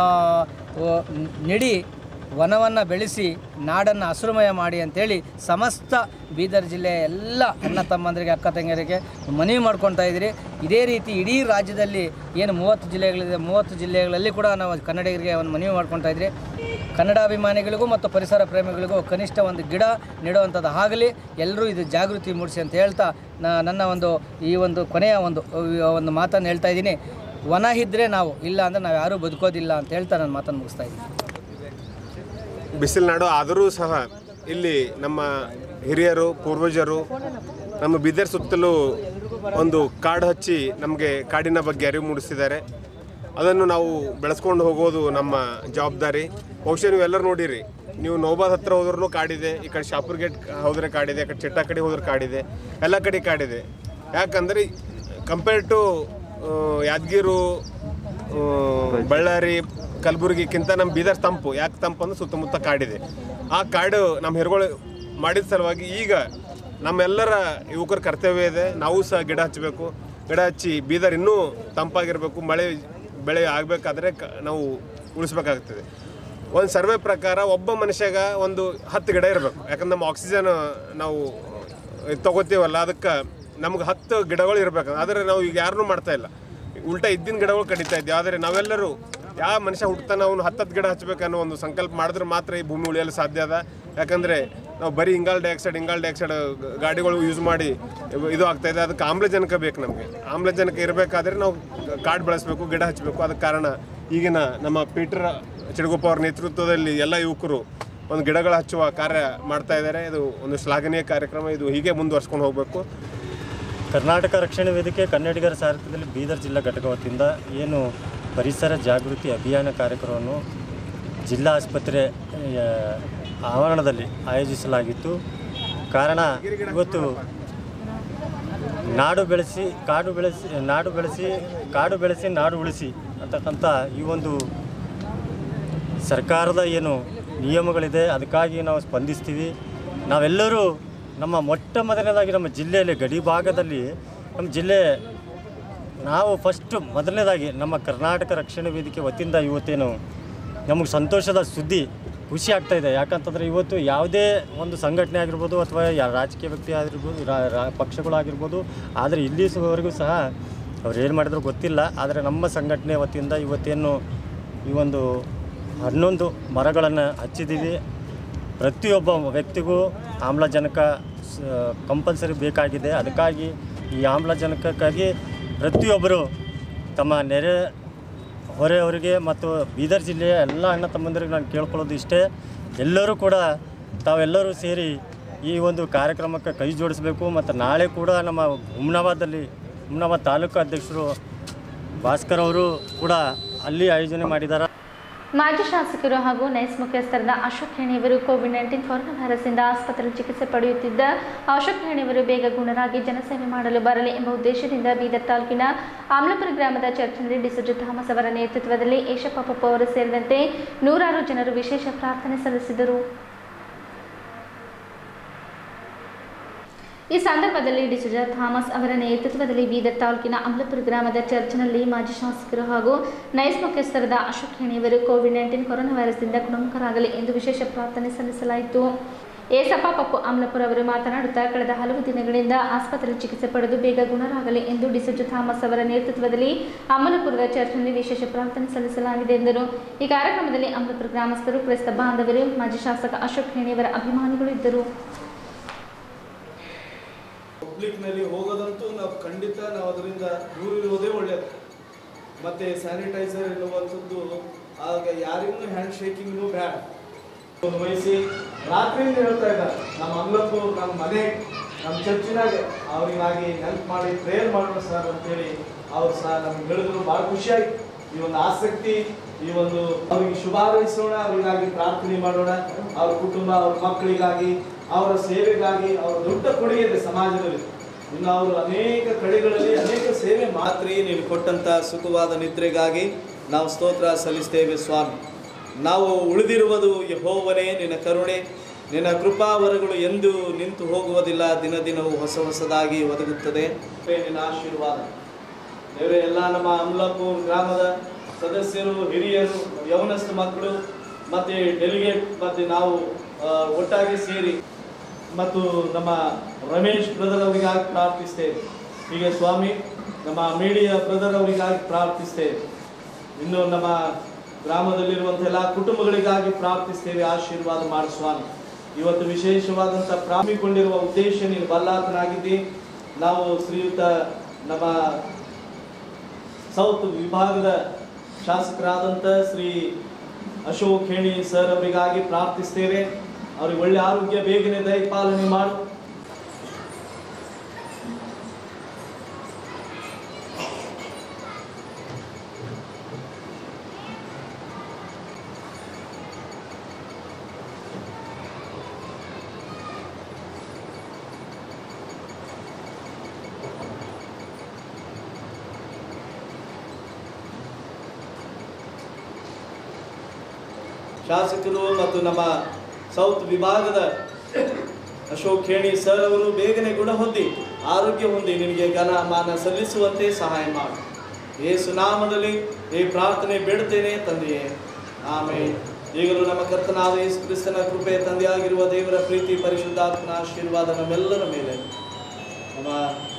ನೆಡಿ ವನವನ್ನು ಬೆಳೆಸಿ ನಾಡನ್ನು ಹಸುರುಮಯ ಮಾಡಿ ಅಂತೇಳಿ ಸಮಸ್ತ ಬೀದರ್ ಜಿಲ್ಲೆಯ ಎಲ್ಲ ಅಣ್ಣ ತಮ್ಮಂದರಿಗೆ ಅಕ್ಕ ತಂಗಿಯರಿಗೆ ಮನವಿ ಮಾಡ್ಕೊತಾ ಇದ್ದೀರಿ ಇದೇ ರೀತಿ ಇಡೀ ರಾಜ್ಯದಲ್ಲಿ ಏನು ಮೂವತ್ತು ಜಿಲ್ಲೆಗಳಿದೆ ಮೂವತ್ತು ಜಿಲ್ಲೆಗಳಲ್ಲಿ ಕೂಡ ನಾವು ಕನ್ನಡಿಗರಿಗೆ ಒಂದು ಮನವಿ ಮಾಡ್ಕೊತಾ ಇದ್ರಿ ಕನ್ನಡಾಭಿಮಾನಿಗಳಿಗೂ ಮತ್ತು ಪರಿಸರ ಪ್ರೇಮಿಗಳಿಗೂ ಕನಿಷ್ಠ ಒಂದು ಗಿಡ ನೆಡುವಂಥದ್ದು ಆಗಲಿ ಎಲ್ಲರೂ ಇದು ಜಾಗೃತಿ ಮೂಡಿಸಿ ಅಂತ ಹೇಳ್ತಾ ನಾ- ನನ್ನ ಒಂದು ಈ ಒಂದು ಕೊನೆಯ ಒಂದು ಒಂದು ಮಾತನ್ನು ಹೇಳ್ತಾ ಇದ್ದೀನಿ ವನ ಇದ್ದರೆ ನಾವು ಇಲ್ಲ ಅಂದರೆ ನಾವು ಯಾರೂ ಬದುಕೋದಿಲ್ಲ ಅಂತ ಹೇಳ್ತಾ ನನ್ನ ಮಾತನ್ನು ಮುಗಿಸ್ತಾ ಇದ್ದೀನಿ ಬಿಸಿಲುನಾಡು ಆದರೂ ಸಹ ಇಲ್ಲಿ ನಮ್ಮ ಹಿರಿಯರು ಪೂರ್ವಜರು ನಮ್ಮ ಬೀದರ್ ಸುತ್ತಲೂ ಒಂದು ಕಾಡು ಹಚ್ಚಿ ನಮಗೆ ಕಾಡಿನ ಬಗ್ಗೆ ಅರಿವು ಮೂಡಿಸಿದ್ದಾರೆ ಅದನ್ನು ನಾವು ಬೆಳೆಸ್ಕೊಂಡು ಹೋಗೋದು ನಮ್ಮ ಜವಾಬ್ದಾರಿ ಬಹುಶಃ ನೀವೆಲ್ಲರೂ ನೋಡಿರಿ ನೀವು ನೋಬಾದ್ ಹತ್ರ ಹೋದ್ರೂ ಕಾಡಿದೆ ಈ ಕಡೆ ಶಾಪುರ್ ಗೇಟ್ ಹೋದರೆ ಕಾಡಿದೆ ಈ ಕಡೆ ಚಿಟ್ಟ ಕಡೆ ಹೋದ್ರೆ ಕಾಡಿದೆ ಎಲ್ಲ ಕಡೆ ಕಾಡಿದೆ ಯಾಕಂದರೆ ಕಂಪೇರ್ ಟು ಯಾದಗಿರು ಆ, ಬಳ್ಳಾರಿ ಕಲಬುರಗಿಕ್ಕಿಂತ ನಮ್ಮ ಬೀದರ್ ತಂಪು ಯಾಕೆ ತಂಪು ಅಂದ್ರೆ ಸುತ್ತಮುತ್ತ ಕಾಡಿದೆ ಆ ಕಾಡು ನಮ್ಮ ಹಿರುಗಳು ಮಾಡಿದ ಸಲುವಾಗಿ ಈಗ ನಮ್ಮೆಲ್ಲರ ಯುವಕರ ಕರ್ತವ್ಯ ಇದೆ ನಾವು ಸಹ ಗಿಡ ಹಚ್ಚಬೇಕು ಗಿಡ ಹಚ್ಚಿ ಬೀದರ್ ಇನ್ನೂ ತಂಪಾಗಿರಬೇಕು ಮಳೆ ಬೆಳೆ ಆಗಬೇಕಾದ್ರೆ ಕ ನಾವು ಉಳಿಸ್ಬೇಕಾಗ್ತದೆ ಒಂದು ಸರ್ವೆ ಪ್ರಕಾರ ಒಬ್ಬ ಮನುಷ್ಯಗ ಒಂದು ಹತ್ತು ಗಿಡ ಇರಬೇಕು ಯಾಕಂದ್ರೆ ನಮ್ಮ ಆಕ್ಸಿಜನ್ ನಾವು ತಗೋತೀವಲ್ಲ ಅದಕ್ಕೆ ನಮ್ಗೆ ಹತ್ತು ಗಿಡಗಳು ಇರಬೇಕು ಆದರೆ ನಾವು ಈಗ ಯಾರನ್ನೂ ಮಾಡ್ತಾ ಇಲ್ಲ ಉಲ್ಟಾ ಇದ್ದಿನ ಗಿಡಗಳು ಕಡಿತಾ ಇದ್ದೀವಿ ಆದರೆ ನಾವೆಲ್ಲರೂ ಯಾವ ಮನುಷ್ಯ ಹುಟ್ಟತಾನೆ ಅವನು ಹತ್ತತ್ತು ಗಿಡ ಹಚ್ಚಬೇಕನ್ನೋ ಒಂದು ಸಂಕಲ್ಪ ಮಾಡಿದ್ರೆ ಮಾತ್ರ ಈ ಭೂಮಿ ಉಳಿಯಲು ಸಾಧ್ಯ ಅದ ಯಾಕಂದರೆ ನಾವು ಬರೀ ಇಂಗಾಲ್ ಡೈಆಕ್ಸೈಡ್ ಇಂಗಾಲ್ ಡೈಆಕ್ಸೈಡ್ ಗಾಡಿಗಳು ಯೂಸ್ ಮಾಡಿ ಇದು ಆಗ್ತಾ ಇದೆ ಅದಕ್ಕೆ ಆಮ್ಲಜನಕ ಬೇಕು ನಮಗೆ ಆಮ್ಲಜನಕ ಇರಬೇಕಾದ್ರೆ ನಾವು ಕಾಡು ಬೆಳೆಸಬೇಕು ಗಿಡ ಹಚ್ಚಬೇಕು ಅದಕ್ಕೆ ಕಾರಣ ಈಗಿನ ನಮ್ಮ ಪೀಟರ್ ಚಿಡಗುಪ್ಪ ಅವ್ರ ನೇತೃತ್ವದಲ್ಲಿ ಎಲ್ಲ ಯುವಕರು ಒಂದು ಗಿಡಗಳು ಹಚ್ಚುವ ಕಾರ್ಯ ಮಾಡ್ತಾ ಇದ್ದಾರೆ ಇದು ಒಂದು ಶ್ಲಾಘನೀಯ ಕಾರ್ಯಕ್ರಮ ಇದು ಹೀಗೆ ಮುಂದುವರ್ಸ್ಕೊಂಡು ಹೋಗಬೇಕು ಕರ್ನಾಟಕ ರಕ್ಷಣೆ ವೇದಿಕೆ ಕನ್ನಡಿಗರ ಸಾರಥ್ಯದಲ್ಲಿ ಬೀದರ್ ಜಿಲ್ಲಾ ಘಟಕ ವತಿಯಿಂದ ಏನು ಪರಿಸರ ಜಾಗೃತಿ ಅಭಿಯಾನ ಕಾರ್ಯಕ್ರಮವನ್ನು ಜಿಲ್ಲಾ ಆಸ್ಪತ್ರೆ ಆ, ಆವರಣದಲ್ಲಿ ಆಯೋಜಿಸಲಾಗಿತ್ತು ಕಾರಣ ಇವತ್ತು ನಾಡು ಬೆಳೆಸಿ ಕಾಡು ಬೆಳೆಸಿ ನಾಡು ಬೆಳೆಸಿ ಕಾಡು ಬೆಳೆಸಿ ನಾಡು ಉಳಿಸಿ ಅಂತಕ್ಕಂಥ ಈ ಒಂದು ಸರ್ಕಾರದ ಏನು ನಿಯಮಗಳಿದೆ ಅದಕ್ಕಾಗಿ ನಾವು ಸ್ಪಂದಿಸ್ತೀವಿ ನಾವೆಲ್ಲರೂ ನಮ್ಮ ಮೊಟ್ಟ ಮೊದಲನೇದಾಗಿ ನಮ್ಮ ಜಿಲ್ಲೆಯಲ್ಲಿ ಗಡಿ ಭಾಗದಲ್ಲಿ ನಮ್ಮ ಜಿಲ್ಲೆ ನಾವು ಫಸ್ಟು ಮೊದಲನೇದಾಗಿ ನಮ್ಮ ಕರ್ನಾಟಕ ರಕ್ಷಣೆ ವೇದಿಕೆ ವತಿಯಿಂದ ಇವತ್ತೇನು ನಮಗೆ ಸಂತೋಷದ ಸುದ್ದಿ ಖುಷಿ ಆಗ್ತಾ ಇದೆ ಯಾಕಂತಂದರೆ ಇವತ್ತು ಯಾವುದೇ ಒಂದು ಸಂಘಟನೆ ಆಗಿರ್ಬೋದು ಅಥವಾ ಯಾ ರಾಜಕೀಯ ವ್ಯಕ್ತಿ ಆಗಿರ್ಬೋದು ರಾ- ರಾ- ಪಕ್ಷಗಳಾಗಿರ್ಬೋದು ಆದರೆ ಇಲ್ಲಿವರೆಗೂ ಸಹ ಅವ್ರು ಏನು ಮಾಡಿದ್ರು ಗೊತ್ತಿಲ್ಲ ಆದರೆ ನಮ್ಮ ಸಂಘಟನೆ ವತಿಯಿಂದ ಇವತ್ತೇನು ಈ ಒಂದು ಹನ್ನೊಂದು ಮರಗಳನ್ನು ಹಚ್ಚಿದ್ದೀವಿ ಪ್ರತಿಯೊಬ್ಬ ವ್ಯಕ್ತಿಗೂ ಆಮ್ಲಜನಕ ಕಂಪಲ್ಸರಿ ಬೇಕಾಗಿದೆ ಅದಕ್ಕಾಗಿ ಈ ಆಮ್ಲಜನಕಕ್ಕಾಗಿ ಪ್ರತಿಯೊಬ್ಬರು ತಮ್ಮ ನೆರೆ ಹೊರೆಯವರಿಗೆ ಮತ್ತು ಬೀದರ್ ಜಿಲ್ಲೆಯ ಎಲ್ಲ ಅಣ್ಣ ತಮ್ಮಂದಿರಿಗೆ ನಾನು ಕೇಳ್ಕೊಳ್ಳೋದು ಇಷ್ಟೇ ಎಲ್ಲರೂ ಕೂಡ ತಾವೆಲ್ಲರೂ ಸೇರಿ ಈ ಒಂದು ಕಾರ್ಯಕ್ರಮಕ್ಕೆ ಕೈ ಜೋಡಿಸಬೇಕು ಮತ್ತು ನಾಳೆ ಕೂಡ ನಮ್ಮ ಹುಮ್ನಾಬಾದಲ್ಲಿ ಹುಮ್ನಾಬಾದ್ ತಾಲೂಕು ಅಧ್ಯಕ್ಷರು ಭಾಸ್ಕರ್ ಅವರು ಕೂಡ ಅಲ್ಲಿ ಆಯೋಜನೆ ಮಾಡಿದ್ದಾರೆ ಮಾಜಿ ಶಾಸಕರು ಹಾಗೂ ನೈಸ್ ಮುಖ್ಯಸ್ಥರಾದ ಅಶೋಕ್ ಹೆಣಿಯವರು ಕೋವಿಡ್ ನೈನ್ಟೀನ್ ಕೊರೋನಾ ವೈರಸ್ನಿಂದ ಆಸ್ಪತ್ರೆಯಲ್ಲಿ ಚಿಕಿತ್ಸೆ ಪಡೆಯುತ್ತಿದ್ದ ಅಶೋಕ್ ಹೆಣಿಯವರು ಬೇಗ ಗುಣರಾಗಿ ಜನಸೇವೆ ಮಾಡಲು ಬರಲಿ ಎಂಬ ಉದ್ದೇಶದಿಂದ ಬೀದರ್ ತಾಲೂಕಿನ ಆಮ್ಲಪುರ ಗ್ರಾಮದ ಚರ್ಚ್ನಲ್ಲಿ ಡಿಸುಜ ಥಾಮಸ್ ಅವರ ನೇತೃತ್ವದಲ್ಲಿ ಏಷಪಾಪಪ್ಪ ಅವರು ಸೇರಿದಂತೆ ನೂರಾರು ಜನರು ವಿಶೇಷ ಪ್ರಾರ್ಥನೆ ಸಲ್ಲಿಸಿದರು ಈ ಸಂದರ್ಭದಲ್ಲಿ ಡಿಸುಜ ಥಾಮಸ್ ಅವರ ನೇತೃತ್ವದಲ್ಲಿ ಬೀದರ್ ತಾಲೂಕಿನ ಅಮಲಪುರ ಗ್ರಾಮದ ಚರ್ಚ್ನಲ್ಲಿ ಮಾಜಿ ಶಾಸಕರು ಹಾಗೂ ನೈಸ್ ಮುಖ್ಯಸ್ಥರಾದ ಅಶೋಕ್ ಹೆಣಿಯವರು ಕೋವಿಡ್ ನೈನ್ಟೀನ್ ಕೊರೋನಾ ವೈರಸ್ನಿಂದ ಗುಣಮುಖರಾಗಲಿ ಎಂದು ವಿಶೇಷ ಪ್ರಾರ್ಥನೆ ಸಲ್ಲಿಸಲಾಯಿತು ಏಸಪ್ಪ ಪಪ್ಪು ಅಮಲಪುರ ಅವರು ಮಾತನಾಡುತ್ತಾ ಕಳೆದ ಹಲವು ದಿನಗಳಿಂದ ಆಸ್ಪತ್ರೆಯಲ್ಲಿ ಚಿಕಿತ್ಸೆ ಪಡೆದು ಬೇಗ ಗುಣರಾಗಲಿ ಎಂದು ಡಿಸುಜ ಥಾಮಸ್ ಅವರ ನೇತೃತ್ವದಲ್ಲಿ ಅಮಲಪುರದ ಚರ್ಚ್ನಲ್ಲಿ ವಿಶೇಷ ಪ್ರಾರ್ಥನೆ ಸಲ್ಲಿಸಲಾಗಿದೆ ಎಂದರು ಈ ಕಾರ್ಯಕ್ರಮದಲ್ಲಿ ಅಮಲಪುರ ಗ್ರಾಮಸ್ಥರು ಕ್ರೈಸ್ತ ಬಾಂಧವರು ಮಾಜಿ ಶಾಸಕ ಅಶೋಕ್ ಹೆಣಿಯವರ ಅಭಿಮಾನಿಗಳು ಇದ್ದರು ಪಬ್ಲಿಕ್ನಲ್ಲಿ ಹೋಗೋದಂತೂ ನಾವು ಖಂಡಿತ ನಾವು ಅದರಿಂದ ದೂರ ಇರುವುದೇ ಒಳ್ಳೆಯದು ಮತ್ತು ಸ್ಯಾನಿಟೈಸರ್ ಎನ್ನುವಂಥದ್ದು ಆಗ ಯಾರಿಗೂ ಹ್ಯಾಂಡ್ ಶೇಕಿಂಗ್ನು ಬೇಡ ಒಂದು ವಹಿಸಿ ರಾತ್ರಿಯಿಂದ ಹೇಳ್ತಾ ಇದ್ದಾರೆ ನಮ್ಮ ಅಂಗ್ಲಪ್ಪು ನಮ್ಮ ಮನೆ ನಮ್ಮ ಚರ್ಚಿನಾಗ ಅವರಿಗಾಗಿ ಹೆಲ್ಪ್ ಮಾಡಿ ಪ್ರೇಯರ್ ಮಾಡೋಣ ಸರ್ ಅಂತೇಳಿ ಅವ್ರು ಸಹ ನಮ್ಗೆ ಹೇಳಿದ್ರು ಭಾಳ ಖುಷಿಯಾಗಿ ಈ ಒಂದು ಆಸಕ್ತಿ ಈ ಒಂದು ಅವ್ರಿಗೆ ಶುಭ ಹಾರೈಸೋಣ ಅವರಿಗಾಗಿ ಪ್ರಾರ್ಥನೆ ಮಾಡೋಣ ಅವ್ರ ಕುಟುಂಬ ಅವ್ರ ಮಕ್ಕಳಿಗಾಗಿ ಅವರ ಸೇವೆಗಾಗಿ ಅವರ ದೊಡ್ಡ ಕೊಡುಗೆ ಇದೆ ಸಮಾಜದಲ್ಲಿ ಇನ್ನು ಅವರು ಅನೇಕ ಕಡೆಗಳಲ್ಲಿ ಅನೇಕ ಸೇವೆ ಮಾತ್ರಿ ನೀನು ಕೊಟ್ಟಂತ ಸುಖವಾದ ನಿದ್ರೆಗಾಗಿ ನಾವು ಸ್ತೋತ್ರ ಸಲ್ಲಿಸ್ತೇವೆ ಸ್ವಾಮಿ ನಾವು ಉಳಿದಿರುವುದು ಯಹೋವನೇ ನಿನ್ನ ಕರುಣೆ ನಿನ್ನ ಕೃಪಾವರಗಳು ಎಂದು ನಿಂತು ಹೋಗುವುದಿಲ್ಲ ದಿನ ದಿನವೂ ಹೊಸ ಹೊಸದಾಗಿ ಒದಗುತ್ತದೆ ನಿನ್ನ ಆಶೀರ್ವಾದ ದೇವರೇ ಎಲ್ಲ ನಮ್ಮ ಅಮಲಾಪುರ್ ಗ್ರಾಮದ ಸದಸ್ಯರು ಹಿರಿಯರು ಯವನಸ್ಥ ಮಕ್ಕಳು ಮತ್ತೆ ಡೆಲಿಗೇಟ್ ಮತ್ತೆ ನಾವು ಆ, ಒಟ್ಟಾಗಿ ಸೇರಿ ಮತ್ತು ನಮ್ಮ ರಮೇಶ್ ಬ್ರದರ್ ಅವರಿಗಾಗಿ ಪ್ರಾರ್ಥಿಸ್ತೇವೆ ಹೀಗೆ ಸ್ವಾಮಿ ನಮ್ಮ ಮೀಡಿಯಾ ಬ್ರದರ್ ಅವರಿಗಾಗಿ ಪ್ರಾರ್ಥಿಸ್ತೇವೆ ಇನ್ನು ನಮ್ಮ ಗ್ರಾಮದಲ್ಲಿರುವಂಥ ಎಲ್ಲ ಕುಟುಂಬಗಳಿಗಾಗಿ ಪ್ರಾರ್ಥಿಸ್ತೇವೆ ಆಶೀರ್ವಾದ ಮಾಡಿ ಸ್ವಾಮಿ ಇವತ್ತು ವಿಶೇಷವಾದಂಥ ಪ್ರಾಮಿಕೊಂಡಿರುವ ಉದ್ದೇಶ ನೀನು ಬಲ್ಲಾತನಾಗಿದ್ದಿ ನಾವು ಶ್ರೀಯುತ ನಮ್ಮ ಸೌತ್ ವಿಭಾಗದ ಶಾಸಕರಾದಂಥ ಶ್ರೀ ಅಶೋಕ್ ಹೇಣಿ ಸರ್ ಅವರಿಗಾಗಿ ಪ್ರಾರ್ಥಿಸ್ತೇವೆ ಅವ್ರಿಗೆ ಒಳ್ಳೆ ಆರೋಗ್ಯ ಬೇಗನೆ ದಯಪಾಲನೆ ಮಾಡು ಶಾಸಕರು ಮತ್ತು ನಮ್ಮ ಸೌತ್ ವಿಭಾಗದ ಅಶೋಕ್ ಖೇಣಿ ಸರ್ ಅವರು ಬೇಗನೆ ಗುಣ ಹೊಂದಿ ಆರೋಗ್ಯ ಹೊಂದಿ ನಿನಗೆ ಘನ ಮಾನ ಸಲ್ಲಿಸುವಂತೆ ಸಹಾಯ ಮಾಡು ಯೇಸು ನಾಮದಲ್ಲಿ ಈ ಪ್ರಾರ್ಥನೆ ಬೇಡುತ್ತೇನೆ ತಂದೆಯೇ ಆಮೇಲೆ ಈಗಲೂ ನಮ್ಮ ಕರ್ತನಾದ ಯೇಸು ಕ್ರಿಸ್ತನ ಕೃಪೆ ತಂದೆಯಾಗಿರುವ ದೇವರ ಪ್ರೀತಿ ಪರಿಶುದ್ಧಾತ್ಮನ ಆಶೀರ್ವಾದ ನಮ್ಮೆಲ್ಲರ ಮೇಲೆ ನಮ್ಮ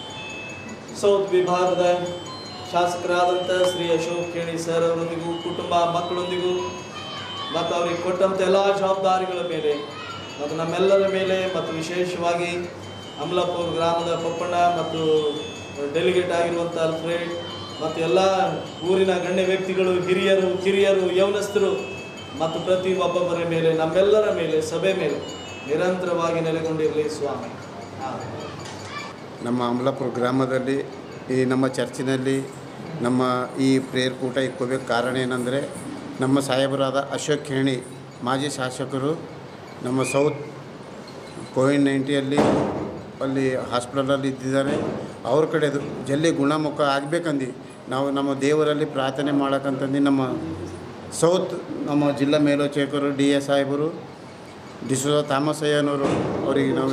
ಸೌತ್ ವಿಭಾಗದ ಶಾಸಕರಾದಂಥ ಶ್ರೀ ಅಶೋಕ್ ಖೇಣಿ ಸರ್ ಅವರೊಂದಿಗೂ ಕುಟುಂಬ ಮಕ್ಕಳೊಂದಿಗೂ ಮತ್ತು ಅವರಿಗೆ ಕೊಟ್ಟಂಥ ಎಲ್ಲ ಜವಾಬ್ದಾರಿಗಳ ಮೇಲೆ ಮತ್ತು ನಮ್ಮೆಲ್ಲರ ಮೇಲೆ ಮತ್ತು ವಿಶೇಷವಾಗಿ ಅಮಲಾಪುರ ಗ್ರಾಮದ ಪಪ್ಪಣ್ಣ ಮತ್ತು ಡೆಲಿಗೇಟ್ ಆಗಿರುವಂಥ ಅಲ್ಫ್ರೆಡ್ ಮತ್ತು ಎಲ್ಲ ಊರಿನ ಗಣ್ಯ ವ್ಯಕ್ತಿಗಳು ಹಿರಿಯರು ಕಿರಿಯರು ಯೌನಸ್ಥರು ಮತ್ತು ಪ್ರತಿ ಒಬ್ಬೊಬ್ಬರ ಮೇಲೆ ನಮ್ಮೆಲ್ಲರ ಮೇಲೆ ಸಭೆ ಮೇಲೆ ನಿರಂತರವಾಗಿ ನೆಲೆಗೊಂಡಿರಲಿ ಸ್ವಾಮಿ ಆಮೆನ್. ನಮ್ಮ ಅಮಲಾಪುರ ಗ್ರಾಮದಲ್ಲಿ ಈ ನಮ್ಮ ಚರ್ಚಿನಲ್ಲಿ ನಮ್ಮ ಈ ಪ್ರೇಯರ್ ಕೂಟ ಇಕ್ಕೋಬೇಕು ಕಾರಣ ಏನಂದರೆ ನಮ್ಮ ಸಾಹೇಬರಾದ ಅಶೋಕ್ ಖೇಣಿ ಮಾಜಿ ಶಾಸಕರು ನಮ್ಮ ಸೌತ್ ಕೋವಿಡ್ ನೈಂಟಿಯಲ್ಲಿ ಅಲ್ಲಿ ಹಾಸ್ಪಿಟಲಲ್ಲಿ ಇದ್ದಿದ್ದಾರೆ ಅವ್ರ ಕಡೆದು ಜಲ್ದಿ ಗುಣಮುಖ ಆಗಬೇಕಂದು ನಾವು ನಮ್ಮ ದೇವರಲ್ಲಿ ಪ್ರಾರ್ಥನೆ ಮಾಡೋಕ್ಕಂತಂದು ನಮ್ಮ ಸೌತ್ ನಮ್ಮ ಜಿಲ್ಲಾ ಮೇಲ್ವಿಚಾರಕರು ಡಿ ಎಸ್ ಸಾಹೇಬರು ಡಿಸೋಜ ಥಾಮಸ್ ಅಯ್ಯನವರು ಅವರಿಗೆ ನಾವು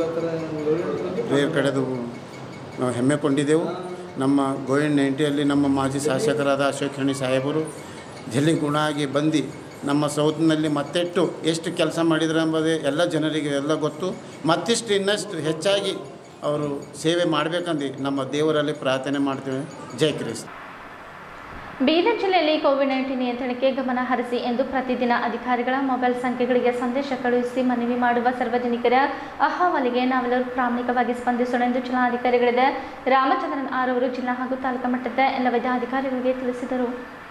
ಪ್ರೇಯರ್ ಕಡೆದು ನಾವು ಹೆಮ್ಮೆ ಕೊಂಡಿದ್ದೆವು ನಮ್ಮ ಕೋವಿಡ್ ನೈಂಟಿಯಲ್ಲಿ ನಮ್ಮ ಮಾಜಿ ಶಾಸಕರಾದ ಅಶೋಕ್ ಖೇಣಿ ಸಾಹೇಬರು ಜಲ್ದಿ ಗುಣ ಆಗಿ ಬಂದು ನಮ್ಮ ಸೌತ್ನಲ್ಲಿ ಮತ್ತೆಟ್ಟು ಎಷ್ಟು ಕೆಲಸ ಮಾಡಿದ್ರು ಎಂಬುದೇ ಎಲ್ಲ ಜನರಿಗೆ ಎಲ್ಲ ಗೊತ್ತು ಮತ್ತಿಷ್ಟು ಇನ್ನಷ್ಟು ಹೆಚ್ಚಾಗಿ ಅವರು ಸೇವೆ ಮಾಡಬೇಕಂದು ನಮ್ಮ ದೇವರಲ್ಲಿ ಪ್ರಾರ್ಥನೆ ಮಾಡ್ತೇವೆ ಜೈ ಕ್ರಿಸ್ತ ಬೀದರ್ ಜಿಲ್ಲೆಯಲ್ಲಿ ಕೋವಿಡ್ ನೈನ್ಟೀನ್ ನಿಯಂತ್ರಣಕ್ಕೆ ಗಮನ ಹರಿಸಿ ಎಂದು ಪ್ರತಿದಿನ ಅಧಿಕಾರಿಗಳ ಮೊಬೈಲ್ ಸಂಖ್ಯೆಗಳಿಗೆ ಸಂದೇಶ ಕಳುಹಿಸಿ ಮನವಿ ಮಾಡುವ ಸಾರ್ವಜನಿಕರ ಅಹವಾಲಿಗೆ ನಾವೆಲ್ಲರೂ ಪ್ರಾಮಾಣಿಕವಾಗಿ ಸ್ಪಂದಿಸೋಣ ಎಂದು ಜಿಲ್ಲಾಧಿಕಾರಿಗಳಿದೆ ರಾಮಚಂದ್ರನ್ ಆರ್ ಅವರು ಜಿಲ್ಲಾ ಹಾಗೂ ತಾಲೂಕು ಮಟ್ಟದ ಎಲ್ಲ ವೈದ್ಯಾಧಿಕಾರಿಗಳಿಗೆ ತಿಳಿಸಿದರು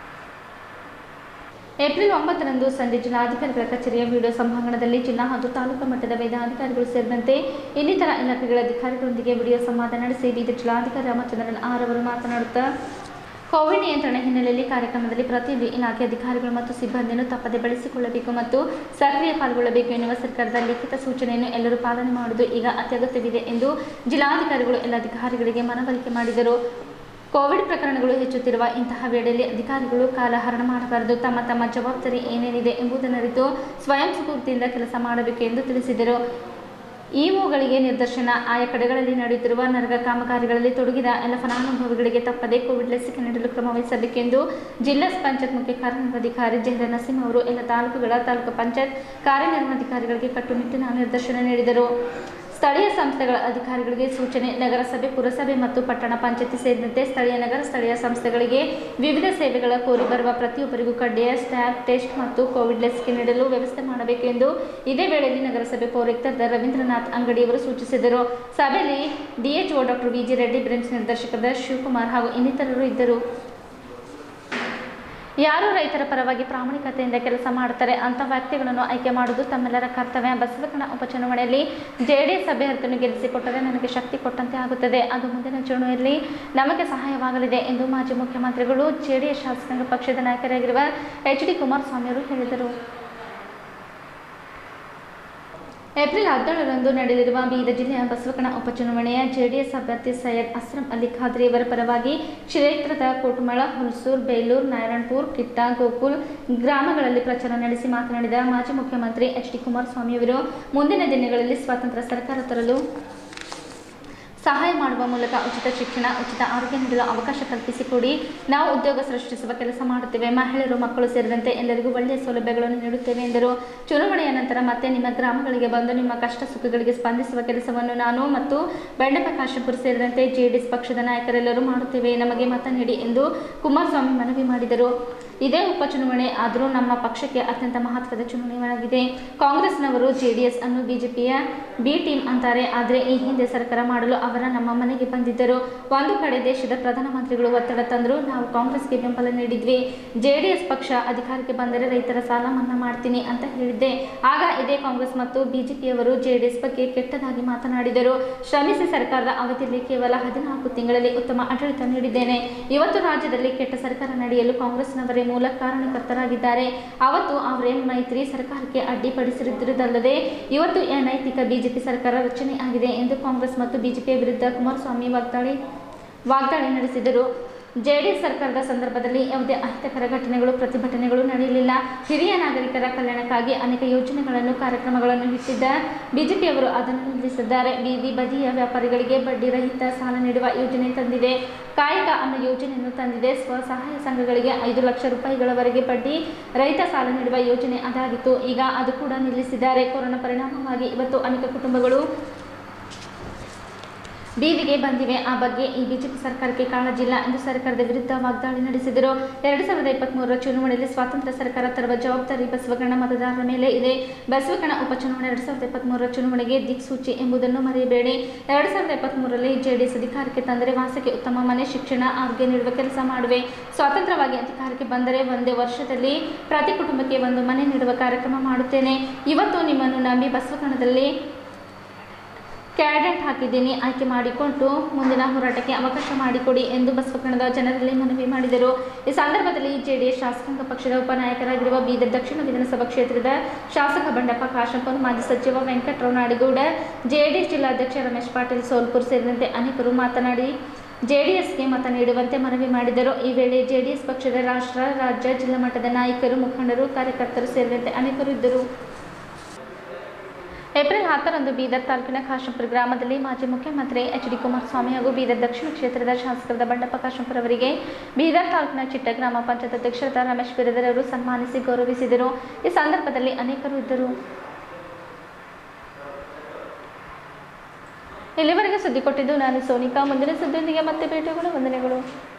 ಏಪ್ರಿಲ್ ಒಂಬತ್ತರಂದು ಸಂಜೆ ಜಿಲ್ಲಾಧಿಕಾರಿಗಳ ಕಚೇರಿಯ ವಿಡಿಯೋ ಸಂಭಾಗಣದಲ್ಲಿ ಜಿಲ್ಲಾ ಹಾಗೂ ತಾಲೂಕು ಮಟ್ಟದ ವೈದ್ಯಾಧಿಕಾರಿಗಳು ಸೇರಿದಂತೆ ಇನ್ನಿತರ ಇಲಾಖೆಗಳ ಅಧಿಕಾರಿಗಳೊಂದಿಗೆ ವಿಡಿಯೋ ಸಂವಾದ ನಡೆಸಿ ಬೀದರ್ ಜಿಲ್ಲಾಧಿಕಾರಿ ರಾಮಚಂದ್ರನ್ ಆರ್ ಅವರು ಮಾತನಾಡುತ್ತಾ ಕೋವಿಡ್ ನಿಯಂತ್ರಣ ಹಿನ್ನೆಲೆಯಲ್ಲಿ ಕಾರ್ಯಕ್ರಮದಲ್ಲಿ ಪ್ರತಿಯೊಂದು ಇಲಾಖೆ ಅಧಿಕಾರಿಗಳು ಮತ್ತು ಸಿಬ್ಬಂದಿಯನ್ನು ತಪ್ಪದೆ ಬಳಸಿಕೊಳ್ಳಬೇಕು ಮತ್ತು ಸಕ್ರಿಯ ಪಾಲ್ಗೊಳ್ಳಬೇಕು ಎನ್ನುವ ಸರ್ಕಾರದ ಲಿಖಿತ ಸೂಚನೆಯನ್ನು ಎಲ್ಲರೂ ಪಾಲನೆ ಮಾಡುವುದು ಈಗ ಅತ್ಯಗತ್ಯವಿದೆ ಎಂದು ಜಿಲ್ಲಾಧಿಕಾರಿಗಳು ಎಲ್ಲ ಅಧಿಕಾರಿಗಳಿಗೆ ಮನವರಿಕೆ ಮಾಡಿದರು ಕೋವಿಡ್ ಪ್ರಕರಣಗಳು ಹೆಚ್ಚುತ್ತಿರುವ ಇಂತಹ ವೇಳೆಯಲ್ಲಿ ಅಧಿಕಾರಿಗಳು ಕಾಲಹರಣ ಮಾಡಬಾರದು ತಮ್ಮ ತಮ್ಮ ಜವಾಬ್ದಾರಿ ಏನೇನಿದೆ ಎಂಬುದನ್ನರಿತು ಸ್ವಯಂ ಸ್ಫೂರ್ತಿಯಿಂದ ಕೆಲಸ ಮಾಡಬೇಕು ಎಂದು ತಿಳಿಸಿದರು ಇಒಗಳಿಗೆ ನಿರ್ದೇಶನ ಆಯಾ ಕಡೆಗಳಲ್ಲಿ ನಡೆಯುತ್ತಿರುವ ನರಗ ಕಾಮಗಾರಿಗಳಲ್ಲಿ ತೊಡಗಿದ ಎಲ್ಲ ಫಲಾನುಭವಿಗಳಿಗೆ ತಪ್ಪದೆ ಕೋವಿಡ್ ಲಸಿಕೆ ನೀಡಲು ಕ್ರಮ ವಹಿಸಬೇಕೆಂದು ಜಿಲ್ಲಾ ಪಂಚಾಯತ್ ಮುಖ್ಯ ಕಾರ್ಯನಿರ್ವಹಣಾಧಿಕಾರಿ ಜಹರ ನಸೀಂ ಅವರು ಎಲ್ಲ ತಾಲೂಕುಗಳ ತಾಲೂಕು ಪಂಚಾಯತ್ ಕಾರ್ಯನಿರ್ವಹಣಾಧಿಕಾರಿಗಳಿಗೆ ಕಟ್ಟುನಿಟ್ಟಿನ ನಿರ್ದೇಶನ ನೀಡಿದರು ಸ್ಥಳೀಯ ಸಂಸ್ಥೆಗಳ ಅಧಿಕಾರಿಗಳಿಗೆ ಸೂಚನೆ ನಗರಸಭೆ ಪುರಸಭೆ ಮತ್ತು ಪಟ್ಟಣ ಪಂಚಾಯತಿ ಸೇರಿದಂತೆ ಸ್ಥಳೀಯ ನಗರ ಸ್ಥಳೀಯ ಸಂಸ್ಥೆಗಳಿಗೆ ವಿವಿಧ ಸೇವೆಗಳ ಕೋರಿ ಬರುವ ಪ್ರತಿಯೊಬ್ಬರಿಗೂ ಕಡ್ಡಾಯ ಸ್ಟ್ಯಾಬ್ ಟೆಸ್ಟ್ ಮತ್ತು ಕೋವಿಡ್ ಲಸಿಕೆ ನೀಡಲು ವ್ಯವಸ್ಥೆ ಮಾಡಬೇಕು ಎಂದು ಇದೇ ವೇಳೆಯಲ್ಲಿ ನಗರಸಭೆ ಪೌರಾಯುಕ್ತ ರವೀಂದ್ರನಾಥ್ ಅಂಗಡಿಯವರು ಸೂಚಿಸಿದರು ಸಭೆಯಲ್ಲಿ DHO doctor VG Reddy branch ನಿರ್ದೇಶಕರಾದ ಶಿವಕುಮಾರ್ ಹಾಗೂ ಇನ್ನಿತರರು ಇದ್ದರು ಯಾರು ರೈತರ ಪರವಾಗಿ ಪ್ರಾಮಾಣಿಕತೆಯಿಂದ ಕೆಲಸ ಮಾಡ್ತಾರೆ ಅಂತ ವ್ಯಕ್ತಿಗಳನ್ನು ಆಯ್ಕೆ ಮಾಡುವುದು ತಮ್ಮೆಲ್ಲರ ಕರ್ತವ್ಯ ಬಸವಕಣ ಉಪಚುನಾವಣೆಯಲ್ಲಿ ಜೆಡಿಎಸ್ ಅಭ್ಯರ್ಥಿಯನ್ನು ಗೆಲ್ಲಿಸಿಕೊಟ್ಟರೆ ನನಗೆ ಶಕ್ತಿ ಕೊಟ್ಟಂತೆ ಆಗುತ್ತದೆ ಅದು ಮುಂದಿನ ಚುನಾವಣೆಯಲ್ಲಿ ನಮಗೆ ಸಹಾಯವಾಗಲಿದೆ ಎಂದು ಮಾಜಿ ಮುಖ್ಯಮಂತ್ರಿಗಳು ಜೆಡಿಎಸ್ ಶಾಸಕಾಂಗ ಪಕ್ಷದ ನಾಯಕರಾಗಿರುವ ಎಚ್ ಡಿ ಕುಮಾರಸ್ವಾಮಿ ಅವರು ಹೇಳಿದರು ಏಪ್ರಿಲ್ ಹದಿನೇಳರಂದು ನಡೆಯಲಿರುವ ಬೀದರ್ ಜಿಲ್ಲೆಯ ಬಸವಕಣ ಉಪಚುನಾವಣೆಯ ಜೆಡಿಎಸ್ ಅಭ್ಯರ್ಥಿ ಸೈಯದ್ ಅಸ್ರಂ ಅಲಿ ಖಾದ್ರಿ ಅವರ ಪರವಾಗಿ ಕ್ಷೇತ್ರದ ಕೋಟಮಳ ಹುಲ್ಸೂರ್ ಬೇಲೂರು ನಾರಾಯಣಪುರ್ ಕಿಟ್ಟ ಗೋಕುಲ್ ಗ್ರಾಮಗಳಲ್ಲಿ ಪ್ರಚಾರ ನಡೆಸಿ ಮಾತನಾಡಿದ ಮಾಜಿ ಮುಖ್ಯಮಂತ್ರಿ ಎಚ್ ಡಿ ಕುಮಾರಸ್ವಾಮಿ ಅವರು ಮುಂದಿನ ದಿನಗಳಲ್ಲಿ ಸ್ವಾತಂತ್ರ್ಯ ಸರ್ಕಾರ ತರಲು ಸಹಾಯ ಮಾಡುವ ಮೂಲಕ ಉಚಿತ ಶಿಕ್ಷಣ ಉಚಿತ ಆರೋಗ್ಯ ನೀಡಲು ಅವಕಾಶ ಕಲ್ಪಿಸಿಕೊಡಿ ನಾವು ಉದ್ಯೋಗ ಸೃಷ್ಟಿಸುವ ಕೆಲಸ ಮಾಡುತ್ತೇವೆ ಮಹಿಳೆಯರು ಮಕ್ಕಳು ಸೇರಿದಂತೆ ಎಲ್ಲರಿಗೂ ಒಳ್ಳೆಯ ಸೌಲಭ್ಯಗಳನ್ನು ನೀಡುತ್ತೇವೆ ಎಂದರು ಚುನಾವಣೆಯ ನಂತರ ಮತ್ತೆ ನಿಮ್ಮ ಗ್ರಾಮಗಳಿಗೆ ಬಂದು ನಿಮ್ಮ ಕಷ್ಟ ಸುಖಗಳಿಗೆ ಸ್ಪಂದಿಸುವ ಕೆಲಸವನ್ನು ನಾನು ಮತ್ತು ಬಂಡೆಪ್ಪ ಕಾಶಪುರ್ ಸೇರಿದಂತೆ ಜೆಡಿಎಸ್ ಪಕ್ಷದ ನಾಯಕರೆಲ್ಲರೂ ಮಾಡುತ್ತೇವೆ ನಮಗೆ ಮತ ನೀಡಿ ಎಂದು ಕುಮಾರಸ್ವಾಮಿ ಮನವಿ ಮಾಡಿದರು ಇದೇ ಉಪಚುನಾವಣೆ ಆದರೂ ನಮ್ಮ ಪಕ್ಷಕ್ಕೆ ಅತ್ಯಂತ ಮಹತ್ವದ ಚುನಾವಣೆಯಾಗಿದೆ ಕಾಂಗ್ರೆಸ್ನವರು ಜೆಡಿಎಸ್ ಅನ್ನು ಬಿಜೆಪಿಯ ಬಿ ಟೀಮ್ ಅಂತಾರೆ ಆದರೆ ಈ ಹಿಂದೆ ಸರ್ಕಾರ ಮಾಡಲು ಅವರ ನಮ್ಮ ಮನೆಗೆ ಬಂದಿದ್ದರು ಒಂದು ಕಡೆ ದೇಶದ ಪ್ರಧಾನಮಂತ್ರಿಗಳು ಒತ್ತಡ ತಂದರು ನಾವು ಕಾಂಗ್ರೆಸ್ಗೆ ಬೆಂಬಲ ನೀಡಿದ್ವಿ ಜೆಡಿಎಸ್ ಪಕ್ಷ ಅಧಿಕಾರಕ್ಕೆ ಬಂದರೆ ರೈತರ ಸಾಲ ಮನ್ನಾ ಮಾಡ್ತೀನಿ ಅಂತ ಹೇಳಿದ್ದೆ ಆಗ ಇದೇ ಕಾಂಗ್ರೆಸ್ ಮತ್ತು ಬಿಜೆಪಿಯವರು ಜೆಡಿಎಸ್ ಬಗ್ಗೆ ಕೆಟ್ಟದಾಗಿ ಮಾತನಾಡಿದರು ಶ್ರಮಿಸಿ ಸರ್ಕಾರದ ಅವಧಿಯಲ್ಲಿ ಕೇವಲ ಹದಿನಾಲ್ಕು ತಿಂಗಳಲ್ಲಿ ಉತ್ತಮ ಆಡಳಿತ ನೀಡಿದ್ದೇನೆ ಇವತ್ತು ರಾಜ್ಯದಲ್ಲಿ ಕೆಟ್ಟ ಸರ್ಕಾರ ನಡೆಯಲು ಕಾಂಗ್ರೆಸ್ನವರೇ ಮೂಲ ಕಾರಣಕರ್ತರಾಗಿದ್ದಾರೆ ಅವತ್ತು ಅವರೇ ಮೈತ್ರಿ ಸರ್ಕಾರಕ್ಕೆ ಅಡ್ಡಿಪಡಿಸಿರುವುದಲ್ಲದೆ ಇವತ್ತು ಈ ಅನೈತಿಕ ಬಿಜೆಪಿ ಸರ್ಕಾರ ರಚನೆ ಆಗಿದೆ ಎಂದು ಕಾಂಗ್ರೆಸ್ ಮತ್ತು ಬಿಜೆಪಿಯ ವಿರುದ್ಧ ಕುಮಾರಸ್ವಾಮಿ ವಾಗ್ದಾಳಿ ವಾಗ್ದಾಳಿ ನಡೆಸಿದರು ಜೆಡಿಎಸ್ ಸರ್ಕಾರದ ಸಂದರ್ಭದಲ್ಲಿ ಯಾವುದೇ ಅಹಿತಕರ ಘಟನೆಗಳು ಪ್ರತಿಭಟನೆಗಳು ನಡೆಯಲಿಲ್ಲ ಹಿರಿಯ ನಾಗರಿಕರ ಕಲ್ಯಾಣಕ್ಕಾಗಿ ಅನೇಕ ಯೋಜನೆಗಳನ್ನು ಕಾರ್ಯಕ್ರಮಗಳನ್ನು ಇಟ್ಟಿದ್ದ ಬಿಜೆಪಿಯವರು ಅದನ್ನು ನಿಲ್ಲಿಸಿದ್ದಾರೆ ಬೀದಿ ಬದಿಯ ವ್ಯಾಪಾರಿಗಳಿಗೆ ಬಡ್ಡಿ ರಹಿತ ಸಾಲ ನೀಡುವ ಯೋಜನೆ ತಂದಿದೆ ಕಾಯಕ ಅನ್ನೋ ಯೋಜನೆಯನ್ನು ತಂದಿದೆ ಸ್ವಸಹಾಯ ಸಂಘಗಳಿಗೆ ಐದು ಲಕ್ಷ ರೂಪಾಯಿಗಳವರೆಗೆ ಬಡ್ಡಿ ರಹಿತ ಸಾಲ ನೀಡುವ ಯೋಜನೆ ಅದಾಗಿತ್ತು ಈಗ ಅದು ಕೂಡ ನಿಲ್ಲಿಸಿದ್ದಾರೆ ಕೊರೋನಾ ಪರಿಣಾಮವಾಗಿ ಇವತ್ತು ಅನೇಕ ಕುಟುಂಬಗಳು ಬೀದಿಗೆ ಬಂದಿವೆ ಆ ಬಗ್ಗೆ ಈ ಬಿಜೆಪಿ ಸರ್ಕಾರಕ್ಕೆ ಕಾಳಜಿಲ್ಲ ಎಂದು ಸರ್ಕಾರದ ವಿರುದ್ಧ ವಾಗ್ದಾಳಿ ನಡೆಸಿದರು ಎರಡು ಸಾವಿರದ ಇಪ್ಪತ್ತ್ಮೂರರ ಚುನಾವಣೆಯಲ್ಲಿ ಸ್ವಾತಂತ್ರ್ಯ ಸರ್ಕಾರ ತರುವ ಜವಾಬ್ದಾರಿ ಬಸವಗಣ ಮತದಾರರ ಮೇಲೆ ಇದೆ ಬಸವಗಣ ಉಪಚುನಾವಣೆ ಎರಡು ಸಾವಿರದ ಇಪ್ಪತ್ತ್ಮೂರರ ಚುನಾವಣೆಗೆ ದಿಕ್ಸೂಚಿ ಎಂಬುದನ್ನು ಮರೆಯಬೇಡಿ ಎರಡು ಸಾವಿರದ ಇಪ್ಪತ್ತ್ಮೂರರಲ್ಲಿ ಜೆಡಿಎಸ್ ಅಧಿಕಾರಕ್ಕೆ ತಂದರೆ ವಾಸಕ್ಕೆ ಉತ್ತಮ ಮನೆ ಶಿಕ್ಷಣ ಆರೋಗ್ಯ ನೀಡುವ ಕೆಲಸ ಮಾಡುವೆ ಸ್ವಾತಂತ್ರ್ಯವಾಗಿ ಅಧಿಕಾರಕ್ಕೆ ಬಂದರೆ ಒಂದೇ ವರ್ಷದಲ್ಲಿ ಪ್ರತಿ ಕುಟುಂಬಕ್ಕೆ ಒಂದು ಮನೆ ನೀಡುವ ಕಾರ್ಯಕ್ರಮ ಮಾಡುತ್ತೇನೆ ಇವತ್ತು ನಿಮ್ಮನ್ನು ನಂಬಿ ಬಸವಗಣದಲ್ಲಿ ಕ್ಯಾಡೆಟ್ ಹಾಕಿದ್ದೀನಿ ಆಯ್ಕೆ ಮಾಡಿಕೊಂಡು ಮುಂದಿನ ಹೋರಾಟಕ್ಕೆ ಅವಕಾಶ ಮಾಡಿಕೊಡಿ ಎಂದು ಬಸವಕಣದ ಜನರಲ್ಲಿ ಮನವಿ ಮಾಡಿದರು ಈ ಸಂದರ್ಭದಲ್ಲಿ ಜೆಡಿಎಸ್ ಶಾಸಕಾಂಗ ಪಕ್ಷದ ಉಪನಾಯಕರಾಗಿರುವ ಬೀದರ್ ದಕ್ಷಿಣ ವಿಧಾನಸಭಾ ಕ್ಷೇತ್ರದ ಶಾಸಕ ಬಂಡಪ್ಪ ಕಾಶಂಪುರ್ ಮಾಜಿ ಸಚಿವ ವೆಂಕಟರಾವ್ ನಾಡಿಗೌಡ ಜೆಡಿಎಸ್ ಜಿಲ್ಲಾಧ್ಯಕ್ಷ ರಮೇಶ್ ಪಾಟೀಲ್ ಸೋಲ್ಪುರ್ ಸೇರಿದಂತೆ ಅನೇಕರು ಮಾತನಾಡಿ ಜೆಡಿಎಸ್ಗೆ ಮತ ನೀಡುವಂತೆ ಮನವಿ ಮಾಡಿದರು ಈ ವೇಳೆ ಜೆಡಿಎಸ್ ಪಕ್ಷದ ರಾಷ್ಟ್ರ ರಾಜ್ಯ ಜಿಲ್ಲಾ ಮಟ್ಟದ ನಾಯಕರು ಮುಖಂಡರು ಕಾರ್ಯಕರ್ತರು ಸೇರಿದಂತೆ ಅನೇಕರು ಇದ್ದರು ಏಪ್ರಿಲ್ ಹತ್ತರಂದು ಬೀದರ್ ತಾಲೂಕಿನ ಕಾಶಂಪುರ ಗ್ರಾಮದಲ್ಲಿ ಮಾಜಿ ಮುಖ್ಯಮಂತ್ರಿ ಎಚ್ ಡಿ ಕುಮಾರಸ್ವಾಮಿ ಹಾಗೂ ಬೀದರ್ ದಕ್ಷಿಣ ಕ್ಷೇತ್ರದ ಶಾಸಕರಾದ ಬಂಡಪ್ಪ ಕಾಶಂಪುರ ಅವರಿಗೆ ಬೀದರ್ ತಾಲೂಕಿನ ಚಿಟ್ಟ ಗ್ರಾಮ ಪಂಚಾಯತ್ ಅಧ್ಯಕ್ಷರಾದ ರಮೇಶ್ ಬಿರದರ್ ಅವರು ಸನ್ಮಾನಿಸಿ ಗೌರವಿಸಿದರು ಈ ಸಂದರ್ಭದಲ್ಲಿ ಅನೇಕರು ಇದ್ದರು ಇಲ್ಲಿವರೆಗೆ ಸುದ್ದಿ ಕೊಟ್ಟಿದ್ದು ನಾನು ಸೋನಿಕಾ ಮುಂದಿನ ಸುದ್ದಿಯೊಂದಿಗೆ ಮತ್ತೆ ಭೇಟಿಗಳು ವಂದನೆಗಳು